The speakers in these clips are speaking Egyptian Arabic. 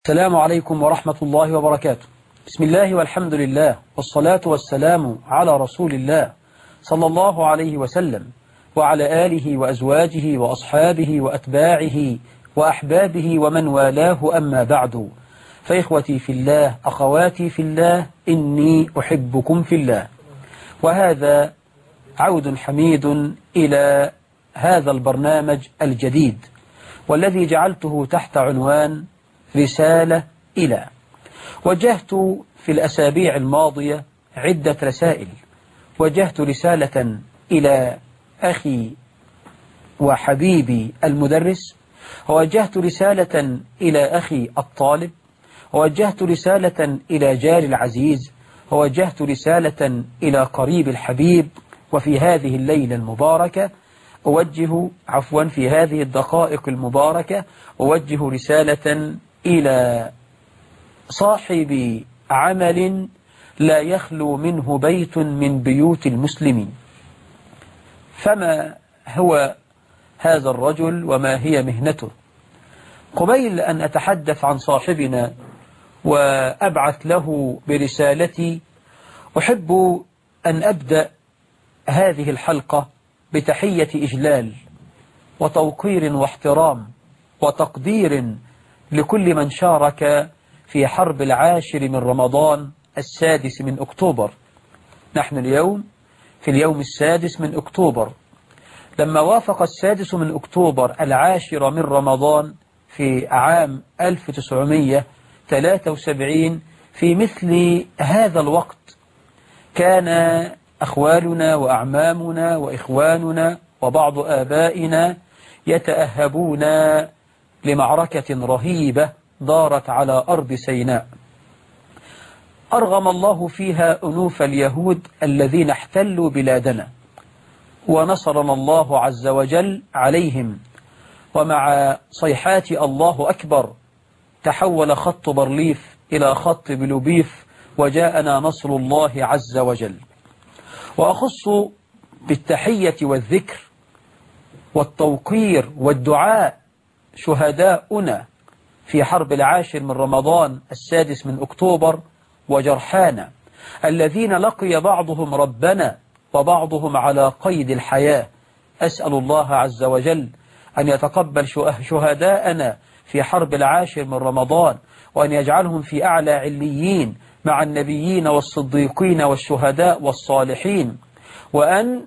السلام عليكم ورحمة الله وبركاته بسم الله والحمد لله والصلاة والسلام على رسول الله صلى الله عليه وسلم وعلى آله وأزواجه وأصحابه وأتباعه وأحبابه ومن والاه أما بعد فإخوتي في الله أخواتي في الله إني أحبكم في الله وهذا عود حميد إلى هذا البرنامج الجديد والذي جعلته تحت عنوان رسالة إلى وجهت في الأسابيع الماضية عدة رسائل وجهت رسالة إلى أخي وحبيبي المدرس ووجهت رسالة إلى أخي الطالب ووجهت رسالة إلى جاري العزيز ووجهت رسالة إلى قريب الحبيب وفي هذه الليلة المباركة أوجه عفوا في هذه الدقائق المباركة أوجه رسالة إلى صاحب عمل لا يخلو منه بيت من بيوت المسلمين فما هو هذا الرجل وما هي مهنته قبيل أن أتحدث عن صاحبنا وأبعث له برسالتي أحب أن أبدأ هذه الحلقة بتحية إجلال وتوقير واحترام وتقدير لكل من شارك في حرب العاشر من رمضان السادس من أكتوبر نحن اليوم في اليوم السادس من أكتوبر لما وافق السادس من أكتوبر العاشر من رمضان في عام 1973 في مثل هذا الوقت كان أخوالنا وأعمامنا وإخواننا وبعض آبائنا يتأهبون لمعركة رهيبة دارت على أرض سيناء أرغم الله فيها أنوف اليهود الذين احتلوا بلادنا ونصرنا الله عز وجل عليهم ومع صيحات الله أكبر تحول خط برليف إلى خط بلوبيف وجاءنا نصر الله عز وجل وأخص بالتحية والذكر والتوقير والدعاء شهداؤنا في حرب العاشر من رمضان السادس من أكتوبر وجرحانا الذين لقي بعضهم ربنا وبعضهم على قيد الحياة أسأل الله عز وجل أن يتقبل شهداءنا في حرب العاشر من رمضان وأن يجعلهم في أعلى عليين مع النبيين والصديقين والشهداء والصالحين وأن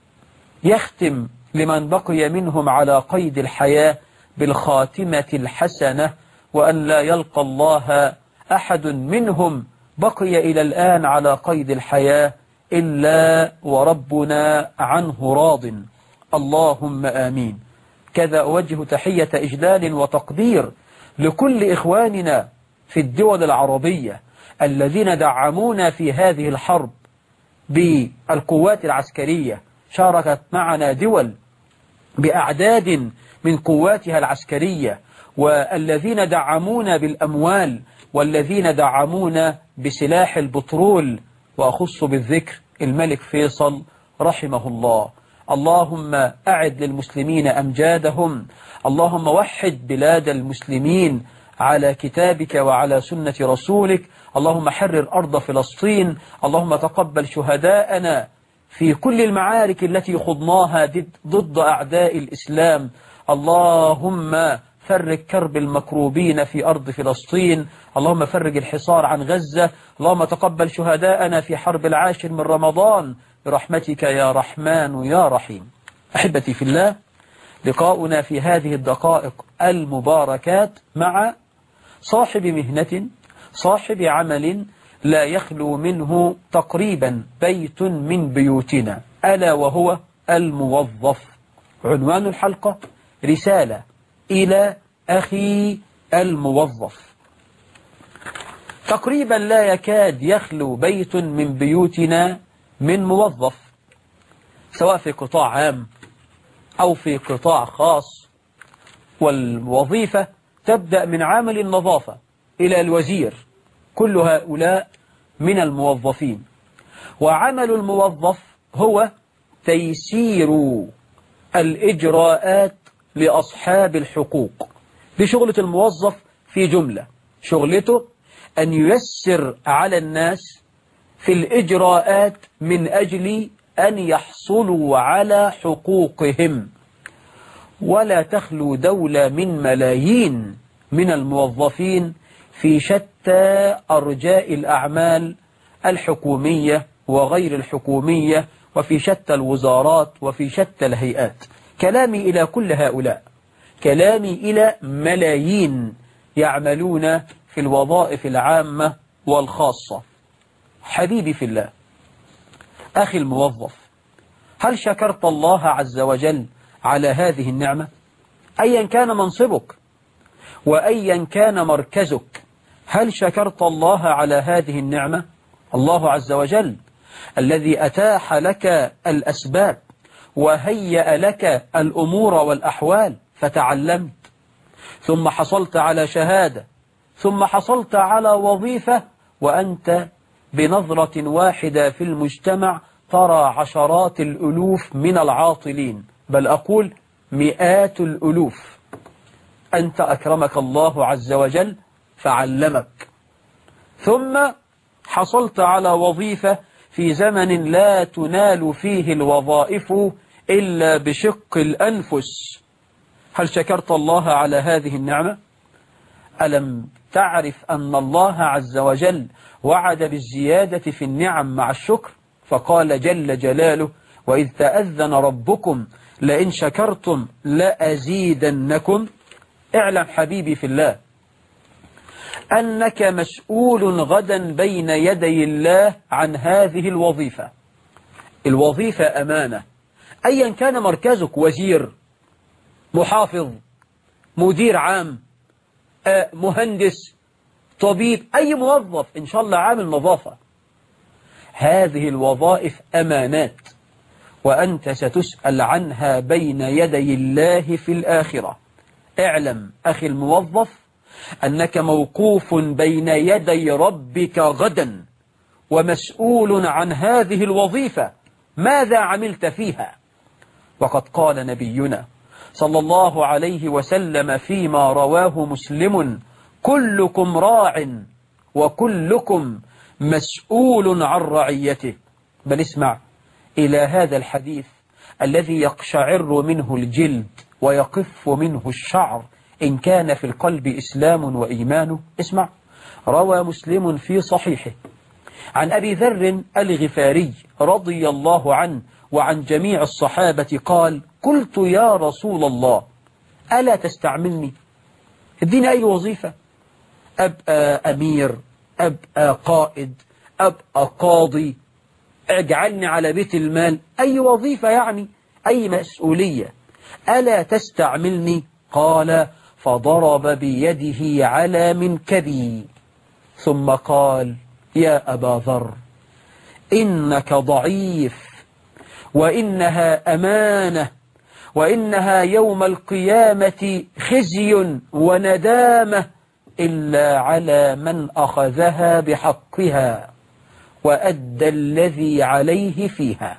يختم لمن بقي منهم على قيد الحياة بالخاتمة الحسنة وأن لا يلقى الله أحد منهم بقي إلى الآن على قيد الحياة إلا وربنا عنه راض اللهم آمين كذا أوجه تحية إجلال وتقدير لكل إخواننا في الدول العربية الذين دعمونا في هذه الحرب بالقوات العسكرية شاركت معنا دول بأعداد من قواتها العسكرية والذين دعمونا بالأموال والذين دعمونا بسلاح البترول وأخص بالذكر الملك فيصل رحمه الله اللهم أعد للمسلمين أمجادهم اللهم وحد بلاد المسلمين على كتابك وعلى سنة رسولك اللهم حرر أرض فلسطين اللهم تقبل شهداءنا في كل المعارك التي خضناها ضد أعداء الإسلام اللهم فرج كرب المكروبين في أرض فلسطين اللهم فرج الحصار عن غزة اللهم تقبل شهداءنا في حرب العاشر من رمضان برحمتك يا رحمن يا رحيم أحبتي في الله لقاؤنا في هذه الدقائق المباركات مع صاحب مهنة صاحب عمل لا يخلو منه تقريبا بيت من بيوتنا ألا وهو الموظف عنوان الحلقة رسالة إلى أخي الموظف تقريبا لا يكاد يخلو بيت من بيوتنا من موظف سواء في قطاع عام أو في قطاع خاص والوظيفة تبدأ من عامل النظافة إلى الوزير كل هؤلاء من الموظفين وعمل الموظف هو تيسير الإجراءات لأصحاب الحقوق دي شغلة الموظف في جملة شغلته أن ييسر على الناس في الإجراءات من أجل أن يحصلوا على حقوقهم ولا تخلو دولة من ملايين من الموظفين في شتى أرجاء الأعمال الحكومية وغير الحكومية وفي شتى الوزارات وفي شتى الهيئات كلامي إلى كل هؤلاء كلامي إلى ملايين يعملون في الوظائف العامة والخاصة حبيبي في الله أخي الموظف هل شكرت الله عز وجل على هذه النعمة أيا كان منصبك وأيا كان مركزك هل شكرت الله على هذه النعمة الله عز وجل الذي أتاح لك الأسباب وهيأ لك الأمور والأحوال فتعلمت ثم حصلت على شهادة ثم حصلت على وظيفة وأنت بنظرة واحدة في المجتمع ترى عشرات الألوف من العاطلين بل أقول مئات الألوف أنت أكرمك الله عز وجل فعلمك ثم حصلت على وظيفة في زمن لا تنال فيه الوظائف إلا بشق الأنفس هل شكرت الله على هذه النعمة؟ ألم تعرف أن الله عز وجل وعد بالزيادة في النعم مع الشكر فقال جل جلاله وإذ تأذن ربكم لئن شكرتم لأزيدنكم اعلم حبيبي في الله أنك مسؤول غدا بين يدي الله عن هذه الوظيفة الوظيفة أمانة أيا كان مركزك وزير محافظ مدير عام مهندس طبيب أي موظف إن شاء الله عامل نظافة هذه الوظائف أمانات وأنت ستسأل عنها بين يدي الله في الآخرة اعلم أخي الموظف أنك موقوف بين يدي ربك غدا ومسؤول عن هذه الوظيفة ماذا عملت فيها وقد قال نبينا صلى الله عليه وسلم فيما رواه مسلم كلكم راع وكلكم مسؤول عن رعيته بل اسمع إلى هذا الحديث الذي يقشعر منه الجلد ويقف منه الشعر إن كان في القلب إسلام وإيمان اسمع روى مسلم في صحيحه عن أبي ذر الغفاري رضي الله عنه وعن جميع الصحابة قال قلت يا رسول الله ألا تستعملني اديني أي وظيفة أبقى أمير أبقى قائد أبقى قاضي اجعلني على بيت المال أي وظيفة يعني أي مسؤولية ألا تستعملني قال فضرب بيده على منكبي ثم قال يا أبا ذر إنك ضعيف وإنها أمانة وإنها يوم القيامة خزي وندامة إلا على من أخذها بحقها وأدى الذي عليه فيها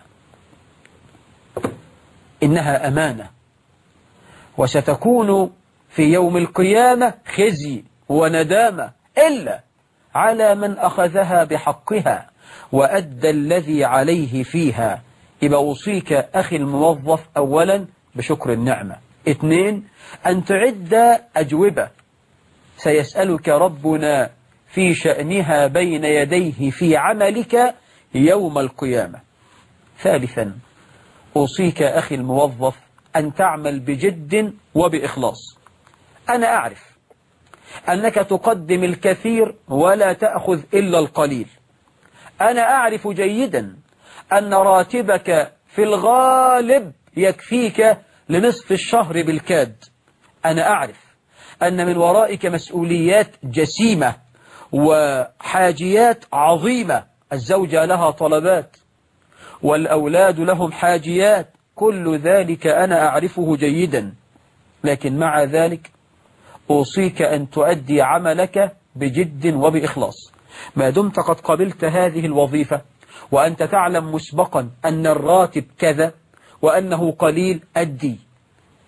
إنها أمانة وستكون في يوم القيامة خزي وندامة إلا على من أخذها بحقها وأدى الذي عليه فيها يبقى أوصيك أخي الموظف أولا بشكر النعمة اثنين أن تعد أجوبة سيسألك ربنا في شأنها بين يديه في عملك يوم القيامة ثالثا أوصيك أخي الموظف أن تعمل بجد وبإخلاص أنا أعرف أنك تقدم الكثير ولا تأخذ إلا القليل أنا أعرف جيدا أن راتبك في الغالب يكفيك لنصف الشهر بالكاد أنا أعرف أن من ورائك مسؤوليات جسيمة وحاجيات عظيمة الزوجة لها طلبات والأولاد لهم حاجيات كل ذلك أنا أعرفه جيدا لكن مع ذلك أوصيك أن تؤدي عملك بجد وبإخلاص ما دمت قد قبلت هذه الوظيفة وأنت تعلم مسبقا أن الراتب كذا وأنه قليل أدي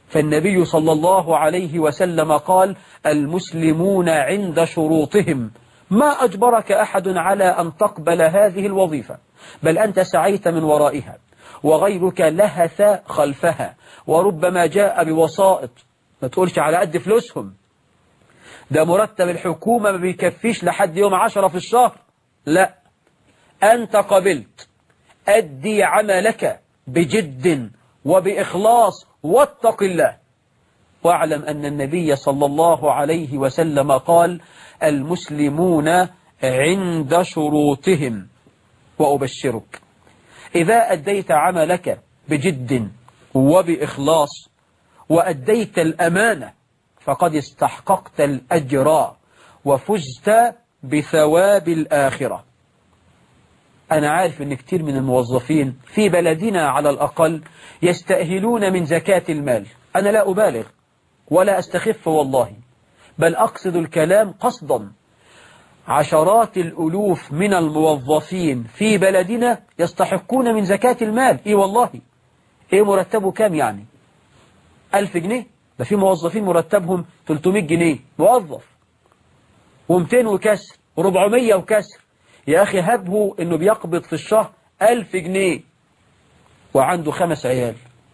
فالنبي صلى الله عليه وسلم قال المسلمون عند شروطهم ما أجبرك أحد على أن تقبل هذه الوظيفة بل أنت سعيت من ورائها وغيرك لهث خلفها وربما جاء بوسائط ما تقولش على قد فلوسهم ده مرتب الحكومة ما بيكفيش لحد يوم عشرة في الشهر لا أنت قبلت أدي عملك بجد وبإخلاص واتق الله واعلم أن النبي صلى الله عليه وسلم قال المسلمون عند شروطهم وأبشرك إذا أديت عملك بجد وبإخلاص وأديت الأمانة فقد استحققت الأجر وفزت بثواب الآخرة أنا عارف أن كتير من الموظفين في بلدنا على الأقل يستأهلون من زكاة المال أنا لا أبالغ ولا أستخف والله بل أقصد الكلام قصدا عشرات الألوف من الموظفين في بلدنا يستحقون من زكاة المال إيه والله إيه مرتبه كام يعني ألف جنيه ده في موظفين مرتبهم 300 جنيه موظف و200 وكسر و400 وكسر يا أخي هبه إنه بيقبض في الشهر ألف جنيه وعنده خمس عيال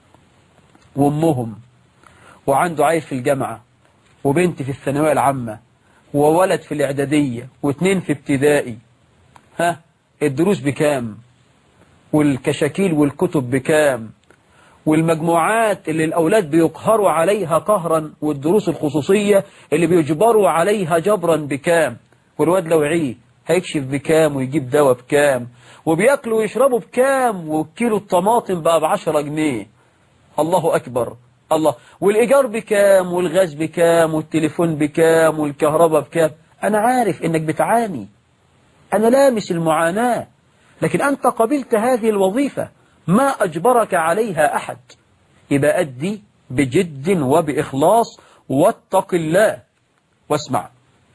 وأمهم وعنده عيل في الجامعة وبنت في الثانوية العامة وولد في الإعدادية واثنين في ابتدائي ها الدروس بكام والكشاكيل والكتب بكام والمجموعات اللي الأولاد بيقهروا عليها قهرا والدروس الخصوصية اللي بيجبروا عليها جبرا بكام والواد لو عيه هيكشف بكام ويجيب دواء بكام وبياكلوا ويشربوا بكام وكيلو الطماطم بقى بعشرة جنيه الله أكبر الله والإيجار بكام والغاز بكام والتليفون بكام والكهرباء بكام أنا عارف إنك بتعاني أنا لامس المعاناة لكن أنت قبلت هذه الوظيفة ما أجبرك عليها أحد يبقى أدي بجد وبإخلاص واتق الله واسمع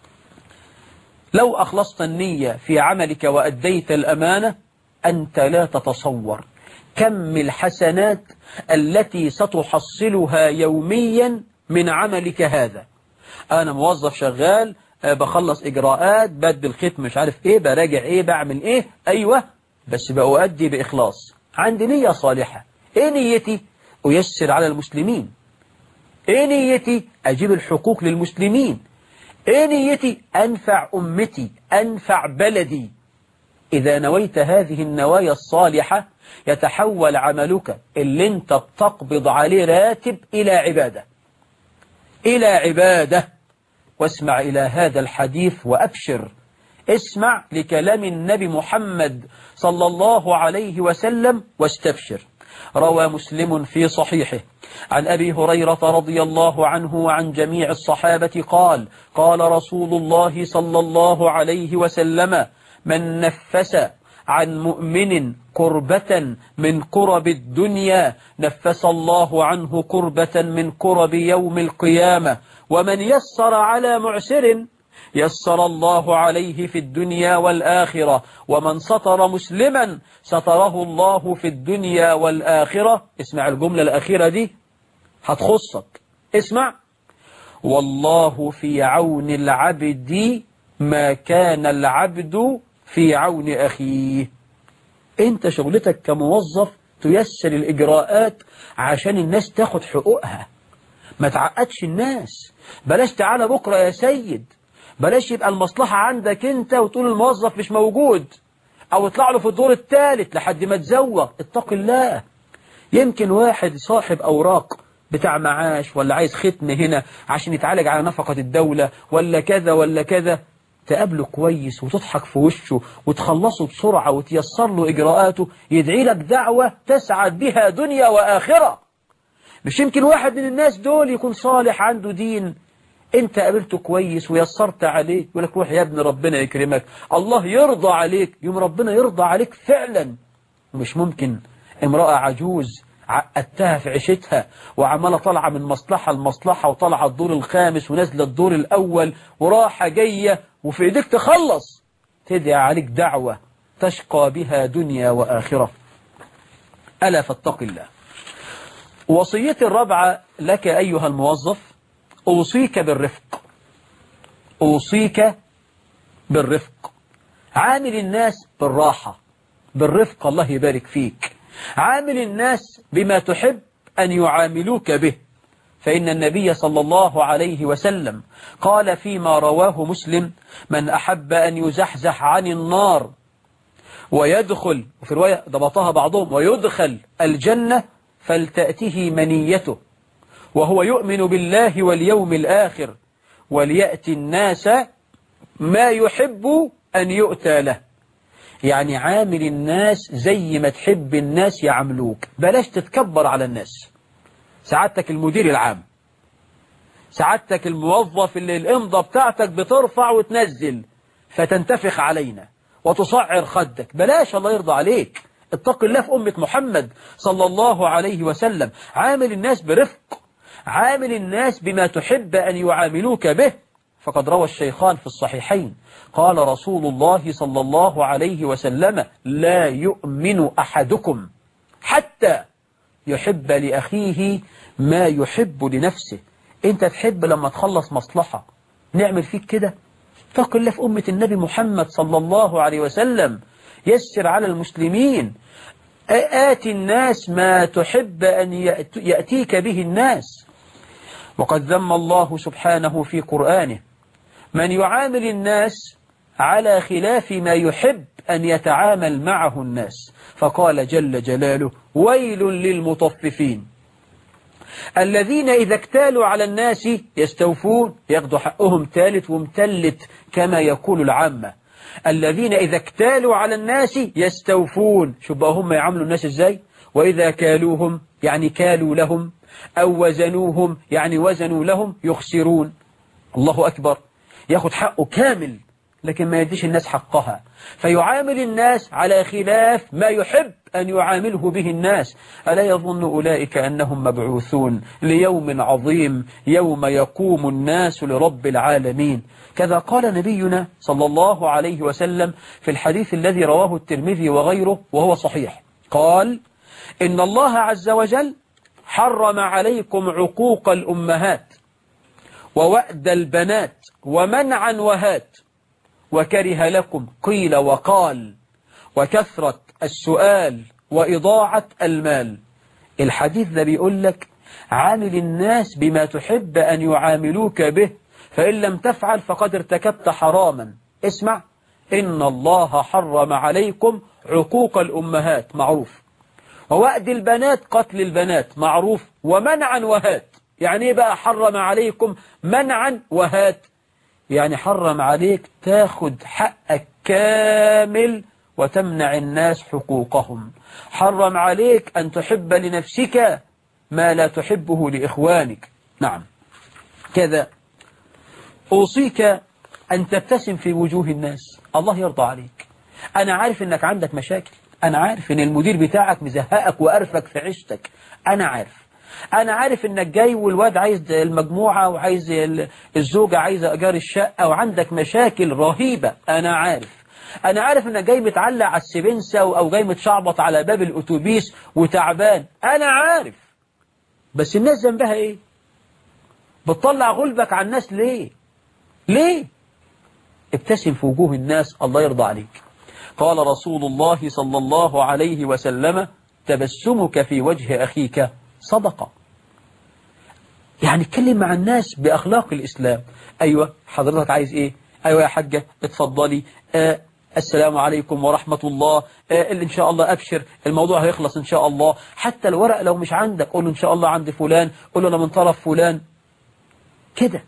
لو أخلصت النية في عملك وأديت الأمانة أنت لا تتصور كم الحسنات التي ستحصلها يوميا من عملك هذا أنا موظف شغال بخلص إجراءات بدل ختم مش عارف إيه براجع إيه بعمل إيه أيوة بس بأؤدي بإخلاص عندي نية صالحة إيه نيتي أيسر على المسلمين إيه نيتي أجيب الحقوق للمسلمين إيه نيتي أنفع أمتي أنفع بلدي إذا نويت هذه النوايا الصالحة يتحول عملك اللي انت بتقبض عليه راتب إلى عبادة إلى عبادة واسمع إلى هذا الحديث وأبشر اسمع لكلام النبي محمد صلى الله عليه وسلم واستبشر روى مسلم في صحيحه عن أبي هريرة رضي الله عنه وعن جميع الصحابة قال قال رسول الله صلى الله عليه وسلم من نفس عن مؤمن كربة من كرب الدنيا نفس الله عنه كربة من كرب يوم القيامة ومن يسر على معسر يسر الله عليه في الدنيا والآخرة ومن سطر مسلما ستره الله في الدنيا والآخرة اسمع الجملة الأخيرة دي هتخصك اسمع والله في عون العبد ما كان العبد في عون أخيه انت شغلتك كموظف تيسر الإجراءات عشان الناس تاخد حقوقها ما تعقدش الناس بلاش تعالى بكرة يا سيد بلاش يبقى المصلحة عندك انت وتقول الموظف مش موجود او اطلع له في الدور الثالث لحد ما تزوغ اتق الله يمكن واحد صاحب اوراق بتاع معاش ولا عايز ختم هنا عشان يتعالج على نفقة الدولة ولا كذا ولا كذا تقابله كويس وتضحك في وشه وتخلصه بسرعة وتيسر له إجراءاته يدعي لك دعوة تسعد بها دنيا وآخرة مش يمكن واحد من الناس دول يكون صالح عنده دين انت قابلته كويس ويسرت عليه يقول لك روح يا ابن ربنا يكرمك الله يرضى عليك يوم ربنا يرضى عليك فعلا مش ممكن امرأة عجوز عقدتها في عيشتها وعمالة طالعة من مصلحة لمصلحة وطالعة الدور الخامس ونازلة الدور الأول وراحة جاية وفي ايديك تخلص تدعي عليك دعوة تشقى بها دنيا وآخرة ألا فاتق الله وصيتي الرابعة لك أيها الموظف أوصيك بالرفق أوصيك بالرفق عامل الناس بالراحة بالرفق الله يبارك فيك عامل الناس بما تحب أن يعاملوك به فإن النبي صلى الله عليه وسلم قال فيما رواه مسلم من أحب أن يزحزح عن النار ويدخل وفي رواية ضبطها بعضهم ويدخل الجنة فلتأته منيته وهو يؤمن بالله واليوم الآخر وليأتي الناس ما يحب أن يؤتى له يعني عامل الناس زي ما تحب الناس يعملوك بلاش تتكبر على الناس سعادتك المدير العام سعادتك الموظف اللي الإمضة بتاعتك بترفع وتنزل فتنتفخ علينا وتصعر خدك بلاش الله يرضى عليك اتق الله في أمة محمد صلى الله عليه وسلم عامل الناس برفق عامل الناس بما تحب أن يعاملوك به فقد روى الشيخان في الصحيحين قال رسول الله صلى الله عليه وسلم لا يؤمن أحدكم حتى يحب لأخيه ما يحب لنفسه انت تحب لما تخلص مصلحة نعمل فيك كده اتق الله في أمة النبي محمد صلى الله عليه وسلم يسر على المسلمين آت الناس ما تحب أن يأتيك به الناس وقد ذم الله سبحانه في قرآنه من يعامل الناس على خلاف ما يحب أن يتعامل معه الناس فقال جل جلاله ويل للمطففين الذين إذا اكتالوا على الناس يستوفون ياخدوا حقهم ثالث ومتلت كما يقول العامة الذين إذا اكتالوا على الناس يستوفون شو بقى هم يعاملوا الناس ازاي وإذا كالوهم يعني كالوا لهم أو وزنوهم يعني وزنوا لهم يخسرون الله أكبر ياخد حقه كامل لكن ما يديش الناس حقها فيعامل الناس على خلاف ما يحب أن يعامله به الناس ألا يظن أولئك أنهم مبعوثون ليوم عظيم يوم يقوم الناس لرب العالمين كذا قال نبينا صلى الله عليه وسلم في الحديث الذي رواه الترمذي وغيره وهو صحيح قال إن الله عز وجل حرم عليكم عقوق الأمهات ووأد البنات ومنعا وهات وكره لكم قيل وقال وكثرة السؤال وإضاعة المال الحديث ده بيقول لك عامل الناس بما تحب أن يعاملوك به فإن لم تفعل فقد ارتكبت حراما اسمع إن الله حرم عليكم عقوق الأمهات معروف ووأد البنات قتل البنات معروف ومنعا وهات يعني ايه بقى حرم عليكم منعا وهات يعني حرم عليك تاخد حقك كامل وتمنع الناس حقوقهم حرم عليك أن تحب لنفسك ما لا تحبه لإخوانك نعم كذا أوصيك أن تبتسم في وجوه الناس الله يرضى عليك أنا عارف أنك عندك مشاكل أنا عارف أن المدير بتاعك مزهقك وأرفك في عيشتك أنا عارف أنا عارف إنك جاي والواد عايز المجموعة وعايز الزوجة عايزة إيجار الشقة وعندك مشاكل رهيبة أنا عارف أنا عارف إنك جاي متعلق على السبنسة أو جاي متشعبط على باب الأتوبيس وتعبان أنا عارف بس الناس ذنبها إيه بتطلع غلبك على الناس ليه ليه ابتسم في وجوه الناس الله يرضى عليك قال رسول الله صلى الله عليه وسلم تبسمك في وجه أخيك صدقة يعني اتكلم مع الناس بأخلاق الإسلام أيوة حضرتك عايز إيه أيوة يا حاجة اتفضلي آه السلام عليكم ورحمة الله آه إن شاء الله أبشر الموضوع هيخلص إن شاء الله حتى الورق لو مش عندك قول له إن شاء الله عند فلان قول له أنا من طرف فلان كده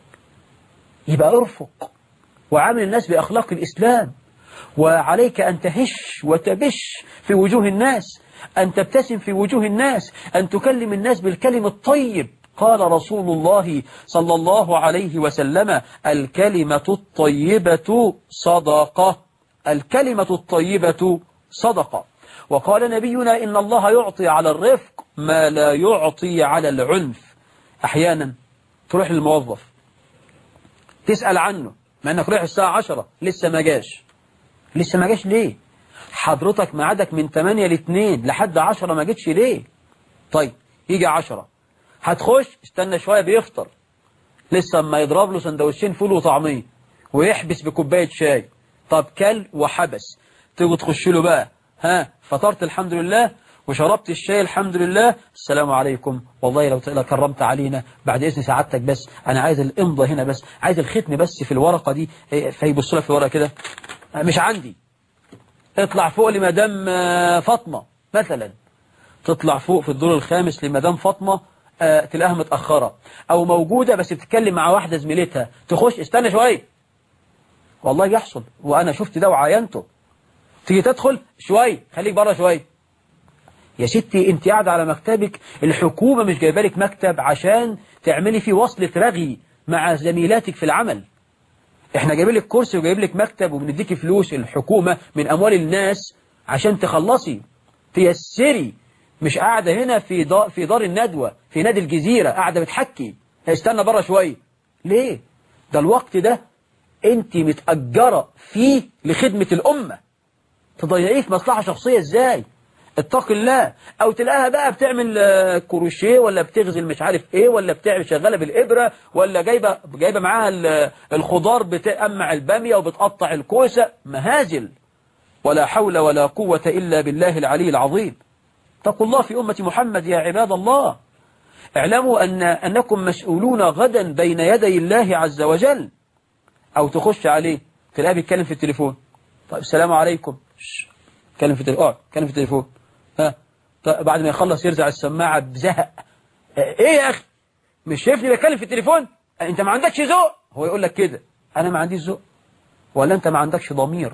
يبقى ارفق وعامل الناس بأخلاق الإسلام وعليك أن تهش وتبش في وجوه الناس أن تبتسم في وجوه الناس أن تكلم الناس بالكلم الطيب قال رسول الله صلى الله عليه وسلم الكلمة الطيبة صدقة الكلمة الطيبة صدقة وقال نبينا إن الله يعطي على الرفق ما لا يعطي على العنف أحيانا تروح للموظف تسأل عنه مع أنك رايح الساعة عشرة لسه ما جاش لسه ما جاش ليه حضرتك ميعادك من 8 ل 2 لحد 10 ما جيتش ليه طيب يجي عشرة هتخش استنى شوية بيفطر لسه اما يضرب له سندوتشين فول وطعمية ويحبس بكوباية شاي طب كل وحبس تيجي تخش له بقى ها فطرت الحمد لله وشربت الشاي الحمد لله السلام عليكم والله لو لو كرمت علينا بعد إذن سعادتك بس أنا عايز الإمضة هنا بس عايز الختم بس في الورقة دي إيه، فيبص لك في الورقة كده مش عندي اطلع فوق لمدام آه، فاطمة مثلا تطلع فوق في الدور الخامس لمدام فاطمة آه، تلاقيها متأخرة أو موجودة بس بتتكلم مع واحدة زميلتها تخش استنى شوية والله يحصل وأنا شفت ده وعاينته تيجي تدخل شوية خليك بره شوية يا ستي انت قاعدة على مكتبك الحكومة مش جايبه لك مكتب عشان تعملي فيه وصلة رغي مع زميلاتك في العمل احنا جايبين لك كرسي وجايب لك مكتب وبنديكي فلوس الحكومة من أموال الناس عشان تخلصي تيسري مش قاعدة هنا في دار, في دار الندوة في نادي الجزيرة قاعدة بتحكي استنى بره شوية ليه ده الوقت ده انت متأجرة فيه لخدمة الأمة تضيعيه في مصلحة شخصية ازاي اتق الله او تلاقيها بقى بتعمل آه، كروشيه ولا بتغزل مش عارف ايه ولا بتعمل شغاله بالابره ولا جايبه جايبه معاها ال- الخضار بتقمع الباميه وبتقطع الكوسه مهازل ولا حول ولا قوه الا بالله العلي العظيم اتقوا الله في امه محمد يا عباد الله اعلموا ان انكم مسؤولون غدا بين يدي الله عز وجل او تخش عليه تلاقيه بيتكلم في التليفون طيب السلام عليكم شش. اتكلم في التليفون اه اتكلم في التليفون ها طيب بعد ما يخلص يرزع السماعة بزهق اه، ايه يا اخي مش شايفني بتكلم في التليفون اه، انت ما عندكش ذوق هو يقول لك كده انا ما عنديش ذوق ولا انت ما عندكش ضمير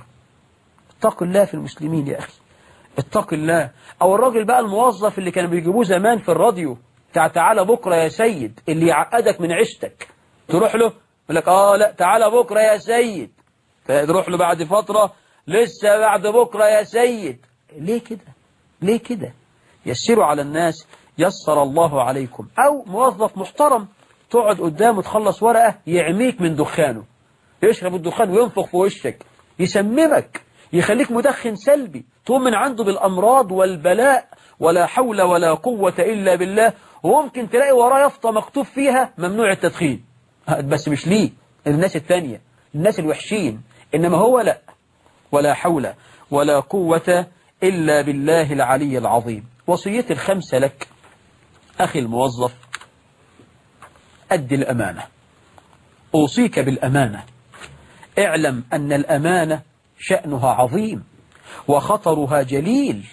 اتق الله في المسلمين يا اخي اتق الله او الراجل بقى الموظف اللي كانوا بيجيبوه زمان في الراديو بتاع تعالى بكره يا سيد اللي يعقدك من عيشتك تروح له يقول لك اه لا تعالى بكره يا سيد تروح له بعد فترة لسه بعد بكرة يا سيد ليه كده ليه كده يسروا على الناس يسر الله عليكم أو موظف محترم تقعد قدامه تخلص ورقة يعميك من دخانه يشرب الدخان وينفخ في وشك يسممك يخليك مدخن سلبي تقوم من عنده بالأمراض والبلاء ولا حول ولا قوة إلا بالله وممكن تلاقي وراه يافطة مكتوب فيها ممنوع التدخين بس مش ليه الناس التانية الناس الوحشين إنما هو لا ولا حول ولا قوة إلا بالله العلي العظيم وصيتي الخمسة لك أخي الموظف أد الأمانة أوصيك بالأمانة اعلم أن الأمانة شأنها عظيم وخطرها جليل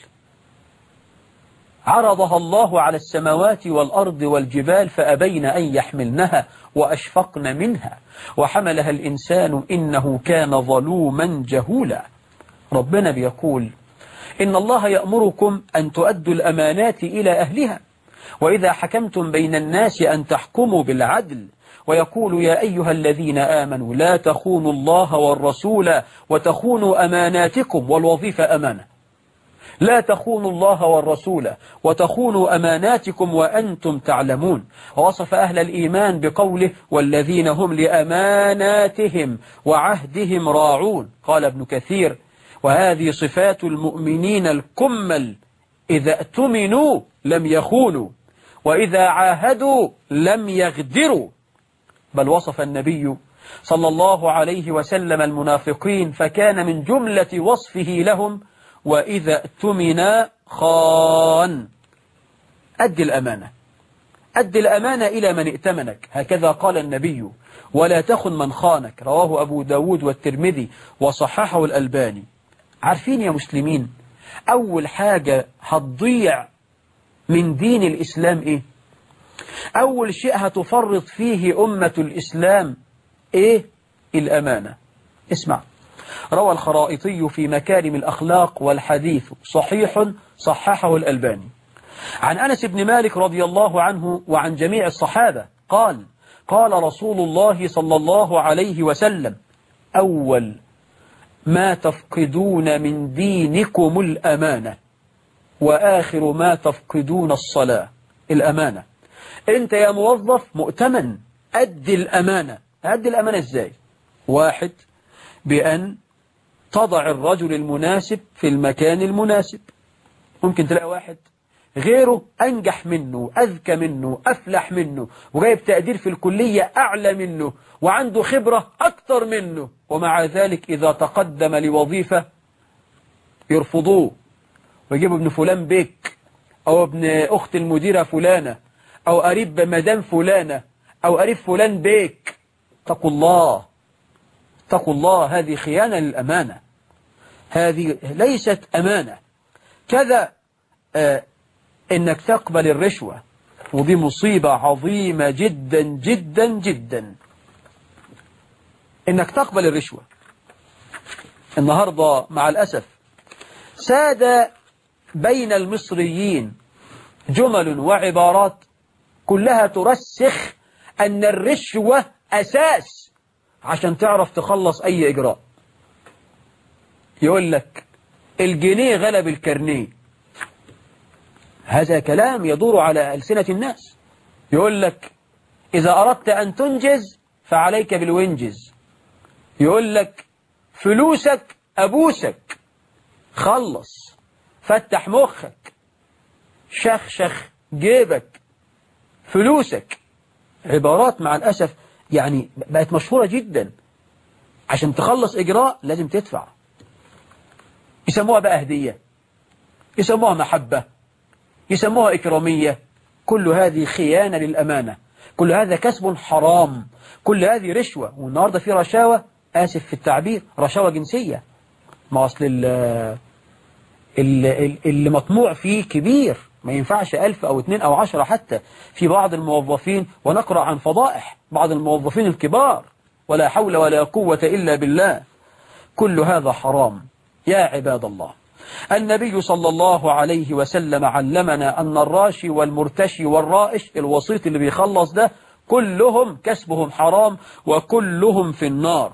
عرضها الله على السماوات والأرض والجبال فأبين أن يحملنها وأشفقن منها وحملها الإنسان إنه كان ظلوما جهولا ربنا بيقول إن الله يأمركم أن تؤدوا الأمانات إلى أهلها وإذا حكمتم بين الناس أن تحكموا بالعدل ويقول يا أيها الذين آمنوا لا تخونوا الله والرسول وتخونوا أماناتكم والوظيفة أمانة لا تخونوا الله والرسول وتخونوا أماناتكم وأنتم تعلمون ووصف أهل الإيمان بقوله والذين هم لأماناتهم وعهدهم راعون قال ابن كثير وهذه صفات المؤمنين الكمل إذا اؤتمنوا لم يخونوا وإذا عاهدوا لم يغدروا بل وصف النبي صلى الله عليه وسلم المنافقين فكان من جملة وصفه لهم وإذا اؤتمنا خان أد الأمانة أد الأمانة إلى من ائتمنك هكذا قال النبي ولا تخن من خانك رواه أبو داود والترمذي وصححه الألباني عارفين يا مسلمين أول حاجة هتضيع من دين الإسلام إيه أول شيء هتفرط فيه أمة الإسلام إيه الأمانة اسمع روى الخرائطي في مكارم الأخلاق والحديث صحيح صححه الألباني عن أنس بن مالك رضي الله عنه وعن جميع الصحابة قال قال رسول الله صلى الله عليه وسلم أول ما تفقدون من دينكم الأمانة وآخر ما تفقدون الصلاة الأمانة أنت يا موظف مؤتمن أدي الأمانة أدي الأمانة إزاي واحد بأن تضع الرجل المناسب في المكان المناسب ممكن تلاقي واحد غيره أنجح منه أذكى منه أفلح منه وجايب تقدير في الكلية أعلى منه وعنده خبرة أكتر منه ومع ذلك إذا تقدم لوظيفة يرفضوه ويجيبوا ابن فلان بيك أو ابن أخت المديرة فلانة أو قريب مدام فلانة أو قريب فلان بيك اتقوا الله اتقوا الله هذه خيانة للأمانة هذه ليست أمانة كذا آه إنك تقبل الرشوة ودي مصيبة عظيمة جدا جدا جدا إنك تقبل الرشوة النهاردة مع الأسف ساد بين المصريين جمل وعبارات كلها ترسخ أن الرشوة أساس عشان تعرف تخلص أي إجراء يقول لك الجنيه غلب الكرنيه هذا كلام يدور على ألسنة الناس يقول لك إذا أردت أن تنجز فعليك بالوينجز يقول لك فلوسك أبوسك خلص فتح مخك شخشخ جيبك فلوسك عبارات مع الأسف يعني بقت مشهورة جدا عشان تخلص إجراء لازم تدفع يسموها بقى هدية يسموها محبة يسموها إكرامية كل هذه خيانة للأمانة كل هذا كسب حرام كل هذه رشوة والنهاردة في رشاوة آسف في التعبير رشاوة جنسية ما أصل اللي مطموع فيه كبير ما ينفعش ألف أو اثنين أو عشرة حتى في بعض الموظفين ونقرأ عن فضائح بعض الموظفين الكبار ولا حول ولا قوة إلا بالله كل هذا حرام يا عباد الله النبي صلى الله عليه وسلم علمنا أن الراشي والمرتشي والرائش الوسيط اللي بيخلص ده كلهم كسبهم حرام وكلهم في النار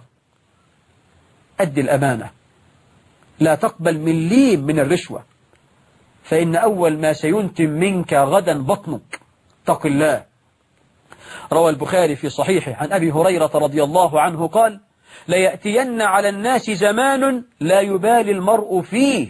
أدي الأمانة لا تقبل مليم من الرشوة فإن أول ما سينتم منك غدا بطنك تق الله روى البخاري في صحيحه عن أبي هريرة رضي الله عنه قال ليأتين على الناس زمان لا يبالي المرء فيه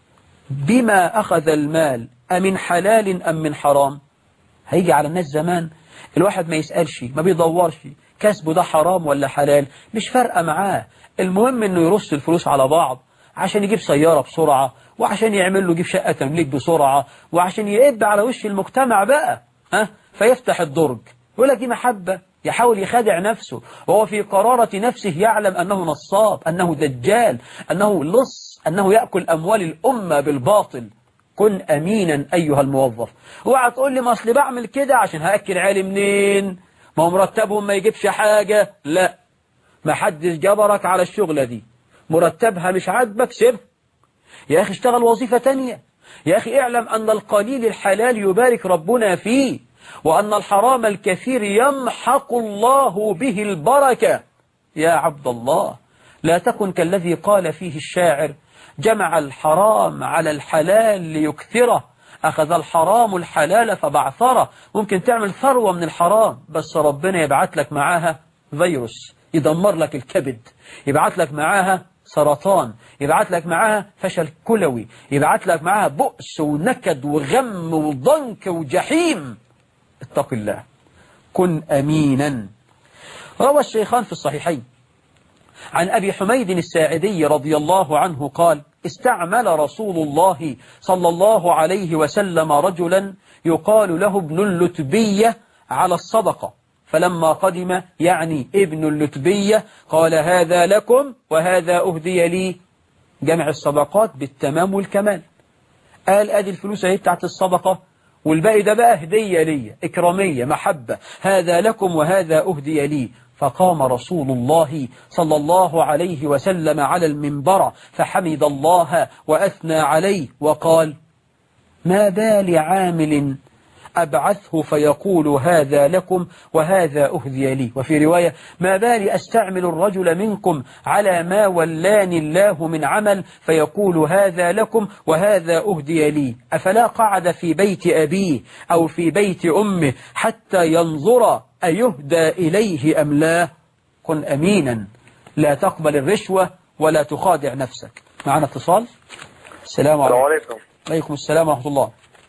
بما أخذ المال أمن حلال أم من حرام هيجي على الناس زمان الواحد ما يسألش ما بيدورش كسبه ده حرام ولا حلال مش فارقة معاه المهم انه يرص الفلوس على بعض عشان يجيب سيارة بسرعة وعشان يعمل له يجيب شقة تمليك بسرعة وعشان يقب على وش المجتمع بقى ها فيفتح الدرج يقول لك دي محبة يحاول يخادع نفسه وهو في قرارة نفسه يعلم أنه نصاب أنه دجال أنه لص أنه يأكل أموال الأمة بالباطل كن أمينا أيها الموظف اوعى تقول لي ما أصلي بعمل كده عشان هأكل عيالي منين ما هو مرتبهم ما يجيبش حاجة لا ما حدش جبرك على الشغلة دي مرتبها مش عاجبك سيبها يا أخي اشتغل وظيفة تانية يا أخي اعلم أن القليل الحلال يبارك ربنا فيه وأن الحرام الكثير يمحق الله به البركة يا عبد الله لا تكن كالذي قال فيه الشاعر جمع الحرام على الحلال ليكثره أخذ الحرام الحلال فبعثره ممكن تعمل ثروة من الحرام بس ربنا يبعت لك معاها فيروس يدمر لك الكبد يبعت لك معاها سرطان يبعت لك معاها فشل كلوي يبعت لك معاها بؤس ونكد وغم وضنك وجحيم اتق الله كن أمينا روى الشيخان في الصحيحين عن أبي حميد الساعدي رضي الله عنه قال استعمل رسول الله صلى الله عليه وسلم رجلا يقال له ابن اللتبية على الصدقة فلما قدم يعني ابن اللتبية قال هذا لكم وهذا أهدي لي جمع الصدقات بالتمام والكمال قال أدي الفلوس اهي بتاعت الصدقة والباقي ده بقى هدية لي إكرامية محبة هذا لكم وهذا أهدي لي فقام رسول الله صلى الله عليه وسلم على المنبر فحمد الله وأثنى عليه وقال ما بال عامل أبعثه فيقول هذا لكم وهذا أهدي لي وفي رواية ما بالي أستعمل الرجل منكم على ما ولاني الله من عمل فيقول هذا لكم وهذا أهدي لي أفلا قعد في بيت أبيه أو في بيت أمه حتى ينظر أيهدى إليه أم لا كن أمينا لا تقبل الرشوة ولا تخادع نفسك معنا اتصال السلام عليكم عليكم عليكم السلام ورحمة الله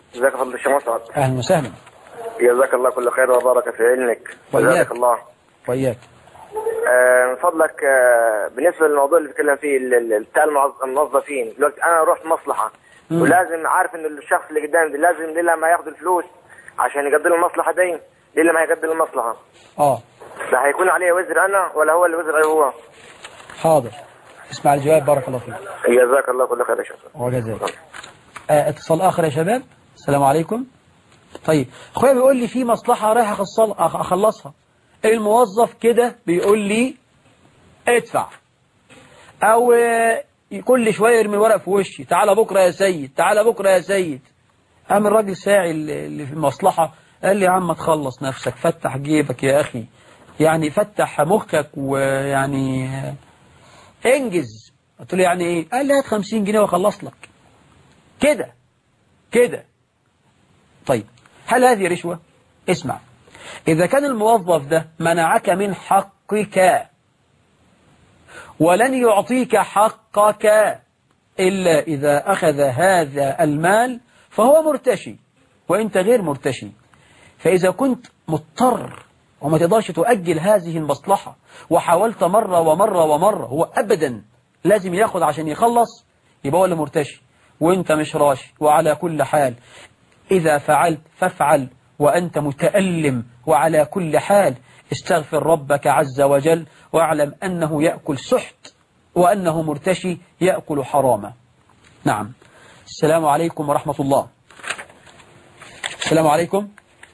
جزاك الله الشيخ مسعد أهلا وسهلا جزاك الله كل خير وبارك في علمك وإياك. جزاك الله وإياك آه، من فضلك آه، بالنسبه للموضوع اللي بتكلم فيه ال- ال- بتاع الموظ- الموظفين دلوقتي انا رحت مصلحه مم. ولازم عارف ان الشخص اللي قدامي ده لازم ليه ما ياخد الفلوس عشان يقضي له المصلحه دي ليه ما يقضي له المصلحه آه ده هيكون عليه وزر انا ولا هو اللي وزر هو حاضر اسمع الجواب بارك الله فيك جزاك الله كل خير يا شيخ وجزاك آه اتصال آخر يا شباب السلام عليكم طيب أخويا بيقول لي في مصلحة رايح أخصل- أخ- أخلصها الموظف كده بيقول لي ادفع أو آه، كل شوية يرمي الورق في وشي تعالى بكرة يا سيد تعالى بكرة يا سيد قام الراجل ساعي اللي اللي في المصلحة قال لي يا عم تخلص نفسك فتح جيبك يا أخي يعني فتح مخك ويعني آه، انجز قلت له يعني ايه قال لي هات 50 جنيه واخلص لك كده كده طيب هل هذه رشوة اسمع إذا كان الموظف ده منعك من حقك ولن يعطيك حقك إلا إذا أخذ هذا المال فهو مرتشي وإنت غير مرتشي فإذا كنت مضطر وما تقدرش تؤجل هذه المصلحة وحاولت مرة ومرة ومرة هو أبدا لازم ياخد عشان يخلص يبقى هو اللي مرتشي وانت مش راشي وعلى كل حال إذا فعلت فافعل وأنت متألم وعلى كل حال استغفر ربك عز وجل واعلم أنه يأكل سحت وأنه مرتشي يأكل حراما نعم السلام عليكم ورحمة الله السلام عليكم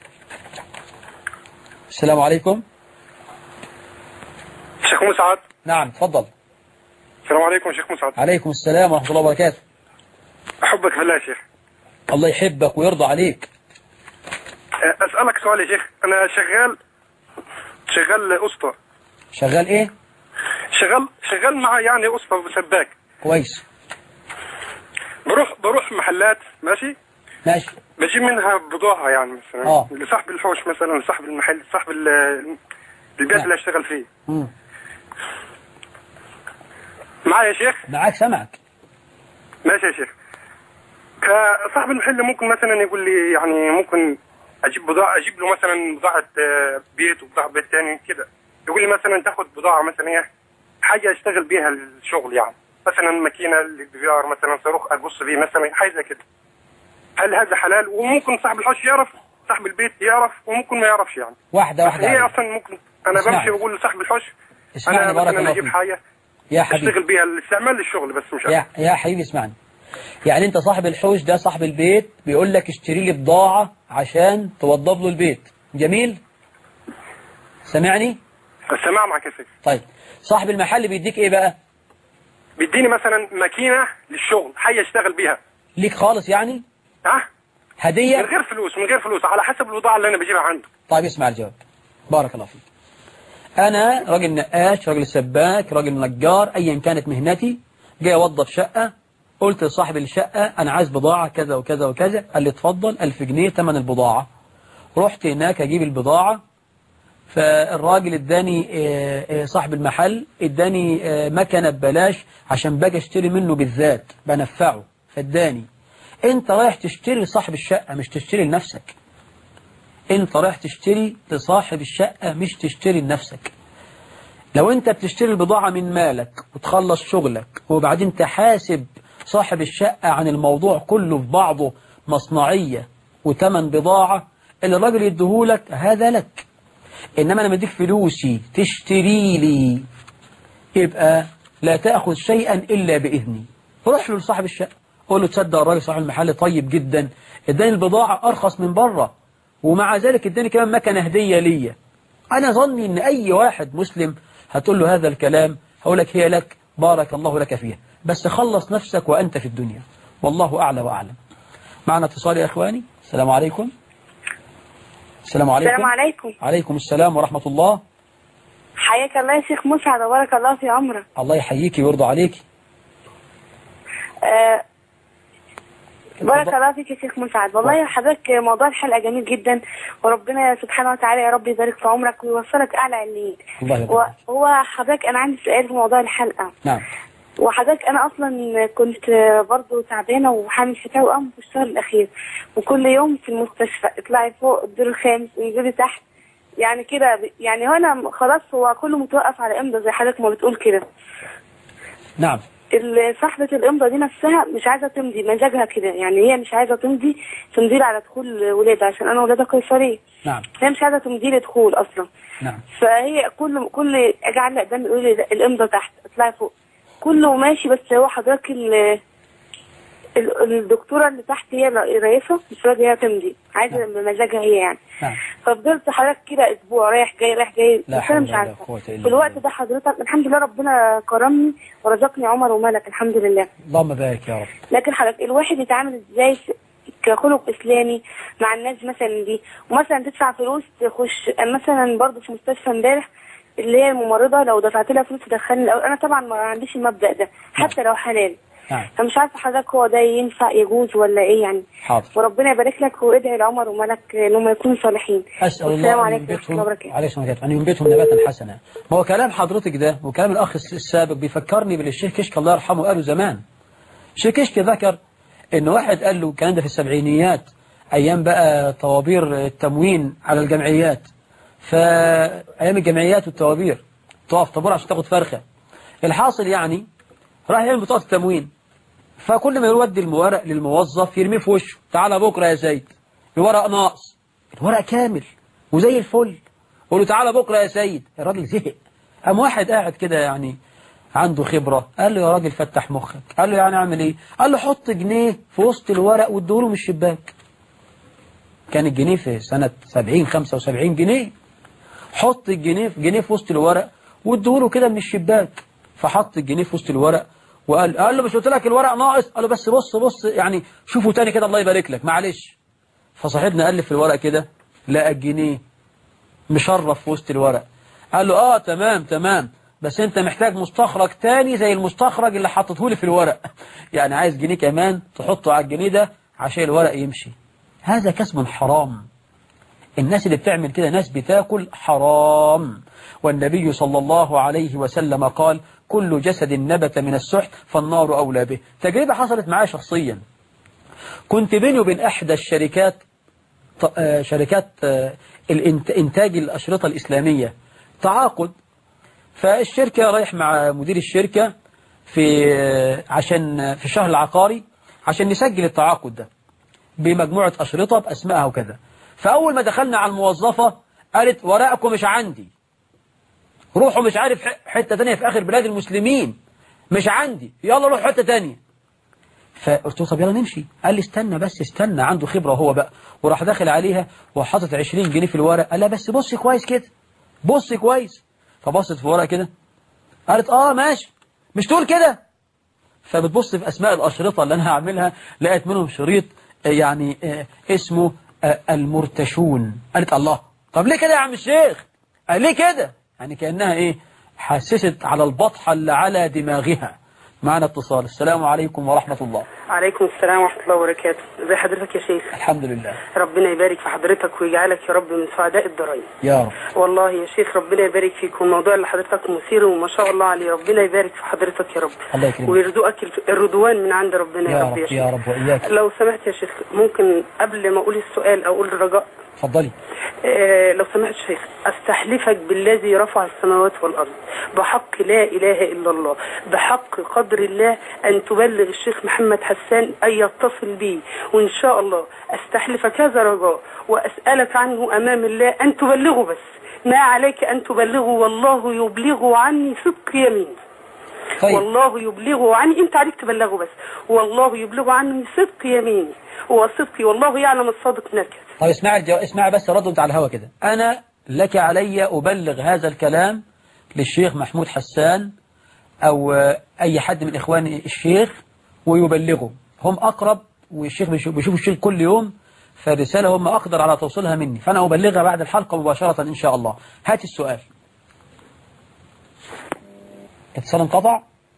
السلام عليكم شيخ مسعد نعم تفضل السلام عليكم شيخ مسعد عليكم السلام ورحمة الله وبركاته احبك في الله يا شيخ الله يحبك ويرضى عليك أه، اسالك سؤال يا شيخ انا شغال شغال اسطى شغال ايه شغال شغال مع يعني اسطى سباك كويس بروح بروح محلات ماشي ماشي بجيب منها بضاعة يعني مثلا آه. لصاحب الحوش مثلا لصاحب المحل صاحب ال- البيت نعم. اللي اشتغل فيه مم. معايا يا شيخ معاك سمعك ماشي يا شيخ كصاحب المحل ممكن مثلا يقول لي يعني ممكن اجيب بضاعه اجيب له مثلا بضاعه آه، بيت وبضاعه بيت تاني كده يقول لي مثلا تاخد بضاعه مثلا ايه حاجه اشتغل بيها الشغل يعني مثلا ماكينه للدفيار مثلا صاروخ ابص بيه مثلا حاجه زي كده هل هذا حلال وممكن صاحب الحوش يعرف صاحب البيت يعرف وممكن ما يعرفش يعني واحدة واحدة هي عليك. اصلا ممكن انا اسمعني. بمشي بقول لصاحب الحوش اسمعني انا بارك مثلا الله اجيب فيك. حاجه يا حبيبي اشتغل بيها الاستعمال للشغل بس مش يا يا حبيبي اسمعني يعني انت صاحب الحوش ده صاحب البيت بيقول لك اشتري لي بضاعة عشان توضب له البيت جميل سامعني السماع معك يا سيدي طيب صاحب المحل بيديك ايه بقى بيديني مثلا ماكينه للشغل حاجه اشتغل بيها ليك خالص يعني ها من هدية غير فلوس من غير فلوس على حسب البضاعه اللي انا بجيبها عنده طيب اسمع الجواب بارك الله فيك أنا راجل نقاش راجل سباك راجل نجار أيا كانت مهنتي جاي أوضب شقة قلت لصاحب الشقة أنا عايز بضاعة كذا وكذا وكذا قال لي اتفضل ألف جنيه ثمن البضاعة رحت هناك أجيب البضاعة فالراجل اداني آه، آه، صاحب المحل اداني آه، مكنة ببلاش عشان باجي اشتري منه بالذات بنفعه فاداني انت رايح تشتري لصاحب الشقة مش تشتري لنفسك انت رايح تشتري لصاحب الشقة مش تشتري لنفسك لو انت بتشتري البضاعة من مالك وتخلص شغلك وبعدين تحاسب صاحب الشقة عن الموضوع كله في بعضه مصنعية وتمن بضاعة اللي الراجل يديهولك هذا لك إنما أنا مديك فلوسي تشتري لي يبقى لا تأخذ شيئا إلا بإذني روح له لصاحب الشقة قول له تصدق الراجل صاحب المحل طيب جدا اداني البضاعة أرخص من بره ومع ذلك اداني كمان مكنة هدية ليا أنا ظني إن أي واحد مسلم هتقول له هذا الكلام هقول لك هي لك بارك الله لك فيها بس خلص نفسك وأنت في الدنيا والله أعلى وأعلم معنا اتصال يا إخواني السلام عليكم السلام عليكم السلام عليكم عليكم السلام ورحمة الله حياك الله يا شيخ مسعد وبارك الله في عمرك الله يحييكي ويرضى عليكي آه بارك اتفضل. الله فيك يا شيخ مسعد والله يا حضرتك موضوع الحلقة جميل جدا وربنا سبحانه وتعالى يا رب يبارك في عمرك ويوصلك أعلى عليين الله يبارك فيك. وهو حضرتك أنا عندي سؤال في موضوع الحلقة نعم وحضرتك انا اصلا كنت برضو تعبانه وحامل في توأم في الشهر الاخير وكل يوم في المستشفى اطلعي فوق الدور الخامس انزلي تحت يعني كده ب- يعني هو انا خلاص هو كله متوقف على امضى زي حضرتك ما بتقول كده نعم ال- صاحبة الإمضة دي نفسها مش عايزة تمضي مزاجها كده يعني هي مش عايزة تمضي تمضي لي على دخول ولادها عشان أنا ولادها قيصرية نعم هي مش عايزة تمضي لي دخول أصلا نعم فهي كل كل أجي أعلق قدامي يقول لي الإمضة تحت اطلعي فوق كله ماشي بس هو حضرتك ال- ال- الدكتورة اللي تحت هي الرئيسة مش راضية هي تمضي عايزة بمزاجها هي يعني نعم ففضلت حضرتك كده اسبوع رايح جاي رايح جاي لا بس انا حول مش ولا عارفه قوة إلا في الوقت بالله. ده حضرتك الحمد لله ربنا كرمني ورزقني عمر وملك الحمد لله اللهم بارك يا رب لكن حضرتك الواحد يتعامل ازاي في- كخلق اسلامي مع الناس مثلا دي ومثلا تدفع فلوس تخش مثلا برضه في مستشفى امبارح اللي هي الممرضه لو دفعت لها فلوس تدخلني الأول. انا طبعا ما عنديش المبدا ده حتى لو حلال نعم فمش عارفه حضرتك هو ده ينفع يجوز ولا ايه يعني حاضر وربنا يبارك لك وادعي لعمر وملك انهم يكونوا صالحين أسأل والسلام الله أن عليكم ورحمه الله ينبتهم وبركاته عليه الصلاة والسلام أن ينبتهم نباتا حسنا ما هو كلام حضرتك ده وكلام الأخ الس- السابق بيفكرني بالشيخ كشك الله يرحمه قاله زمان الشيخ كشك ذكر إن واحد قال له الكلام ده في السبعينيات أيام بقى طوابير التموين على الجمعيات فأيام الجمعيات والطوابير تقف طابور عشان تاخد فرخة الحاصل يعني راح يعمل بطاقة التموين فكل ما يودي المورق للموظف يرميه في وشه تعالى بكرة يا سيد الورق ناقص الورق كامل وزي الفل قول له تعالى بكرة يا سيد الراجل زهق قام واحد قاعد كده يعني عنده خبرة قال له يا راجل فتح مخك قال له يعني اعمل ايه قال له حط جنيه في وسط الورق واديهوله من الشباك كان الجنيه في سنة 70 75 جنيه حط الجنيه في جنيه في وسط الورق واديهوله كده من الشباك فحط الجنيه في وسط الورق وقال قال له مش قلت لك الورق ناقص قال له بس بص بص يعني شوفوا تاني كده الله يبارك لك معلش فصاحبنا قال لي في الورق كده لقى الجنيه مشرف في وسط الورق قال له اه تمام تمام بس انت محتاج مستخرج تاني زي المستخرج اللي حطته لي في الورق يعني عايز جنيه كمان تحطه على الجنيه ده عشان الورق يمشي هذا كسب حرام الناس اللي بتعمل كده ناس بتاكل حرام والنبي صلى الله عليه وسلم قال كل جسد نبت من السحت فالنار أولى به تجربة حصلت معايا شخصيا كنت بيني وبين أحدى الشركات ط- آه، شركات آه، الإنت- إنتاج الأشرطة الإسلامية تعاقد فالشركة رايح مع مدير الشركة في آه، عشان آه، في الشهر العقاري عشان نسجل التعاقد ده بمجموعة أشرطة بأسمائها وكذا فأول ما دخلنا على الموظفة قالت ورقكم مش عندي روحوا مش عارف ح- حتة تانية في آخر بلاد المسلمين مش عندي يلا روح حتة تانية فقلت له طب يلا نمشي قال لي استنى بس استنى عنده خبرة هو بقى وراح داخل عليها وحاطط 20 جنيه في الورق قال لها بس بص كويس كده بص كويس فبصت في ورقة كده قالت اه ماشي مش تقول كده فبتبص في أسماء الأشرطة اللي أنا هعملها لقيت منهم شريط آه، يعني آه، اسمه آه، المرتشون قالت الله طب ليه كده يا عم الشيخ قال ليه كده يعني كأنها إيه حسست على البطحة اللي على دماغها معنا اتصال السلام عليكم ورحمة الله عليكم السلام ورحمة الله وبركاته ازي حضرتك يا شيخ الحمد لله ربنا يبارك في حضرتك ويجعلك يا رب من سعداء الدارين يا رب والله يا شيخ ربنا يبارك فيك والموضوع اللي حضرتك مثير وما شاء الله عليه ربنا يبارك في حضرتك يا رب الله يكرمك. ويرزقك الف- الرضوان من عند ربنا يا, يا رب يا رب شيخ يا رب وإياك لو سمحت يا شيخ ممكن قبل ما اقول السؤال اقول الرجاء اتفضلي آه، لو سمحت شيخ استحلفك بالذي رفع السماوات والارض بحق لا اله الا الله بحق قدر الله ان تبلغ الشيخ محمد حسان ان يتصل بي وان شاء الله استحلفك هذا رجاء واسالك عنه امام الله ان تبلغه بس ما عليك ان تبلغه والله يبلغ عني صدق يمين طيب والله يبلغه عني انت عليك تبلغه بس والله يبلغ عني صدق يميني وصدقي والله يعلم الصادق نكد طيب اسمع الجو... اسمع بس رد على الهوا كده أنا لك علي أبلغ هذا الكلام للشيخ محمود حسان أو آه، أي حد من إخوان الشيخ ويبلغه هم أقرب والشيخ بيشوف بيشوف الشيخ كل يوم فالرسالة هم أقدر على توصيلها مني فأنا أبلغها بعد الحلقة مباشرة إن شاء الله هات السؤال اتصال انقطع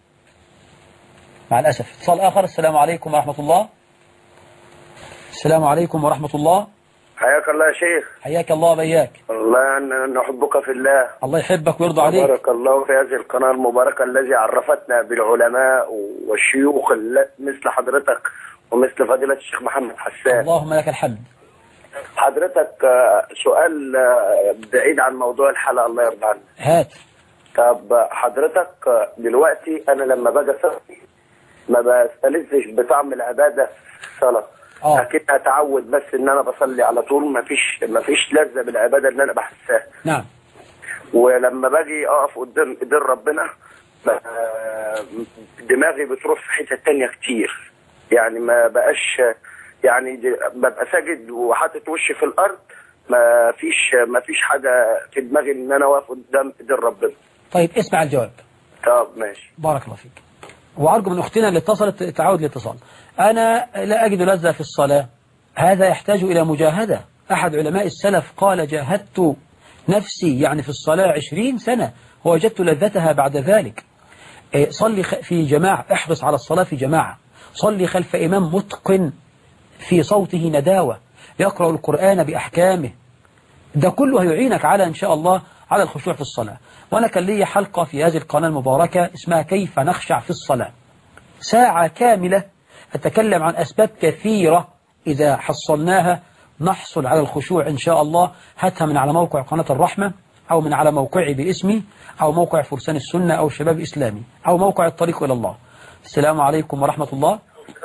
مع الأسف اتصال آخر السلام عليكم ورحمة الله السلام عليكم ورحمة الله حياك الله يا شيخ حياك الله وبياك والله أن نحبك في الله الله يحبك ويرضى عليك بارك الله في هذه القناة المباركة الذي عرفتنا بالعلماء والشيوخ الل- مثل حضرتك ومثل فضيلة الشيخ محمد حسان اللهم لك الحمد حضرتك آه، سؤال آه، بعيد عن موضوع الحلقة الله يرضى عنك هات طب حضرتك آه، دلوقتي أنا لما باجي أصلي ما بستلذش بطعم العبادة في الصلاة آه. أكيد أتعود بس إن أنا بصلي على طول ما فيش ما فيش لذة بالعبادة اللي أنا بحسها نعم ولما باجي اقف قدام ايدين ربنا ب- دماغي بتروح في حته تانية كتير يعني ما بقاش يعني دي- ببقى ساجد وحاطط وشي في الارض ما فيش ما فيش حاجه في دماغي ان انا واقف قدام ايدين ربنا طيب اسمع الجواب طب ماشي بارك الله فيك وأرجو من أختنا اللي اتصلت تعود الاتصال أنا لا أجد لذة في الصلاة هذا يحتاج إلى مجاهدة أحد علماء السلف قال جاهدت نفسي يعني في الصلاة عشرين سنة ووجدت لذتها بعد ذلك إيه، صلي خ- في جماعة احرص على الصلاة في جماعة صلي خلف إمام متقن في صوته نداوة يقرأ القرآن بأحكامه ده كله هيعينك على إن شاء الله على الخشوع في الصلاة وأنا كان لي حلقة في هذه القناة المباركة اسمها كيف نخشع في الصلاة ساعة كاملة أتكلم عن أسباب كثيرة إذا حصلناها نحصل على الخشوع إن شاء الله هاتها من على موقع قناة الرحمة أو من على موقعي باسمي أو موقع فرسان السنة أو شباب إسلامي أو موقع الطريق إلى الله السلام عليكم ورحمة الله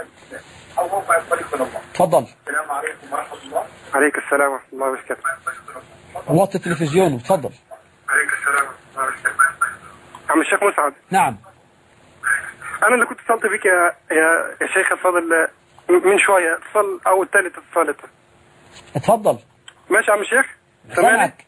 تفضل عليك السلام ورحمة الله وبركاته وطي التلفزيون تفضل عليك السلام ورحمة الله وبركاته عم الشيخ مسعد نعم أنا اللي كنت اتصلت بك يا يا, يا شيخ الفاضل من شوية اتصل أو الثالث اتصلت اتفضل ماشي يا عم الشيخ سامعني سامعك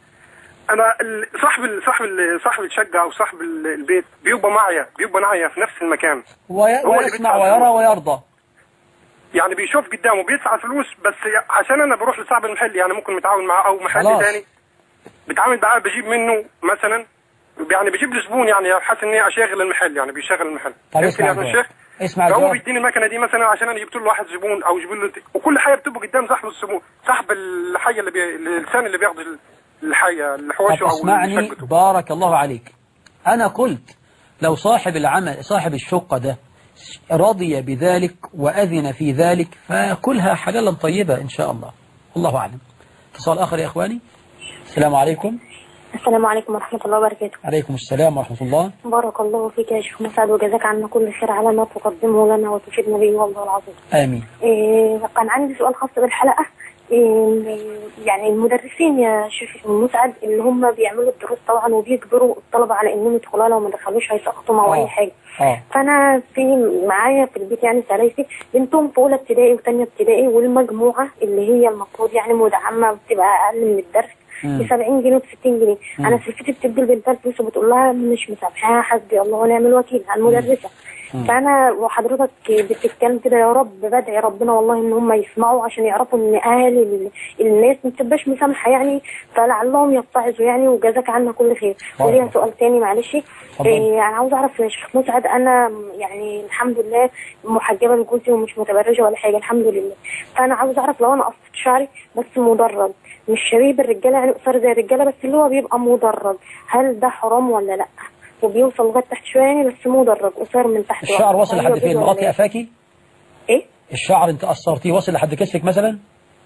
انا ال- صاحب ال- صاحب ال- صاحب الشقه او صاحب ال- البيت بيبقى معايا بيبقى معايا في نفس المكان وي- هو اللي ويسمع بيدفع ويرى الفلوس. ويرضى يعني بيشوف قدامه بيدفع فلوس بس عشان انا بروح لصاحب المحل يعني ممكن متعاون معاه او محل خلاص. تاني بتعامل معاه بجيب منه مثلا يعني بيجيب لي زبون يعني حاسس اني اشغل المحل يعني بيشغل المحل طب يمكن اسمع يا الجواب. الشيخ اسمع فهو الجواب بيديني المكنه دي مثلا عشان انا جبت له واحد زبون او جبت له وكل حاجه بتبقى قدام صاحب الزبون صاحب الحيه اللي بي... اللسان اللي بياخد الحيه الحوشه طب او اسمعني شقته بارك الله عليك أنا قلت لو صاحب العمل صاحب الشقة ده رضي بذلك وأذن في ذلك فكلها حلالا طيبة إن شاء الله الله أعلم اتصال آخر يا إخواني السلام عليكم السلام عليكم ورحمة الله وبركاته عليكم السلام ورحمة الله بارك الله فيك يا شيخ مسعد وجزاك عنا كل خير على ما تقدمه لنا وتفيدنا به والله العظيم آمين إيه كان عندي سؤال خاص بالحلقة إيه يعني المدرسين يا شيخ مسعد اللي هم بيعملوا الدروس طبعا وبيجبروا الطلبة على انهم يدخلوا لو ما دخلوش هيسقطوا او آه. اي حاجة آه فانا في معايا في البيت يعني سلايفي بنتهم في اولى ابتدائي وثانيه ابتدائي والمجموعه اللي هي المفروض يعني مدعمه بتبقى اقل من الدرس مم. ب 70 جنيه و 60 جنيه مم. انا سلفتي بتدي لبنتها الفلوس وبتقول لها مش مسامحاها حسبي الله ونعم الوكيل على المدرسه مم. فانا وحضرتك بتتكلم كده يا رب بدعي ربنا والله ان هم يسمعوا عشان يعرفوا ان اهالي ال- الناس ما بتبقاش مسامحه يعني فلعلهم يتعظوا يعني وجزاك عنا كل خير بارك وليها الله. سؤال تاني معلش اتفضل. إيه انا عاوز اعرف يا شيخ مسعد انا يعني الحمد لله محجبه لجوزي ومش متبرجه ولا حاجه الحمد لله فانا عاوز اعرف لو انا قصت شعري بس مدرج مش شبيه بالرجاله يعني قصير زي الرجاله بس اللي هو بيبقى مدرج هل ده حرام ولا لا وبيوصل لغايه تحت شويه يعني بس مدرج قصير من تحت الشعر لوحده. وصل هل لحد يجوز فين ولا مغطي لا؟ أفاكي ايه الشعر انت قصرتيه وصل لحد كتفك مثلا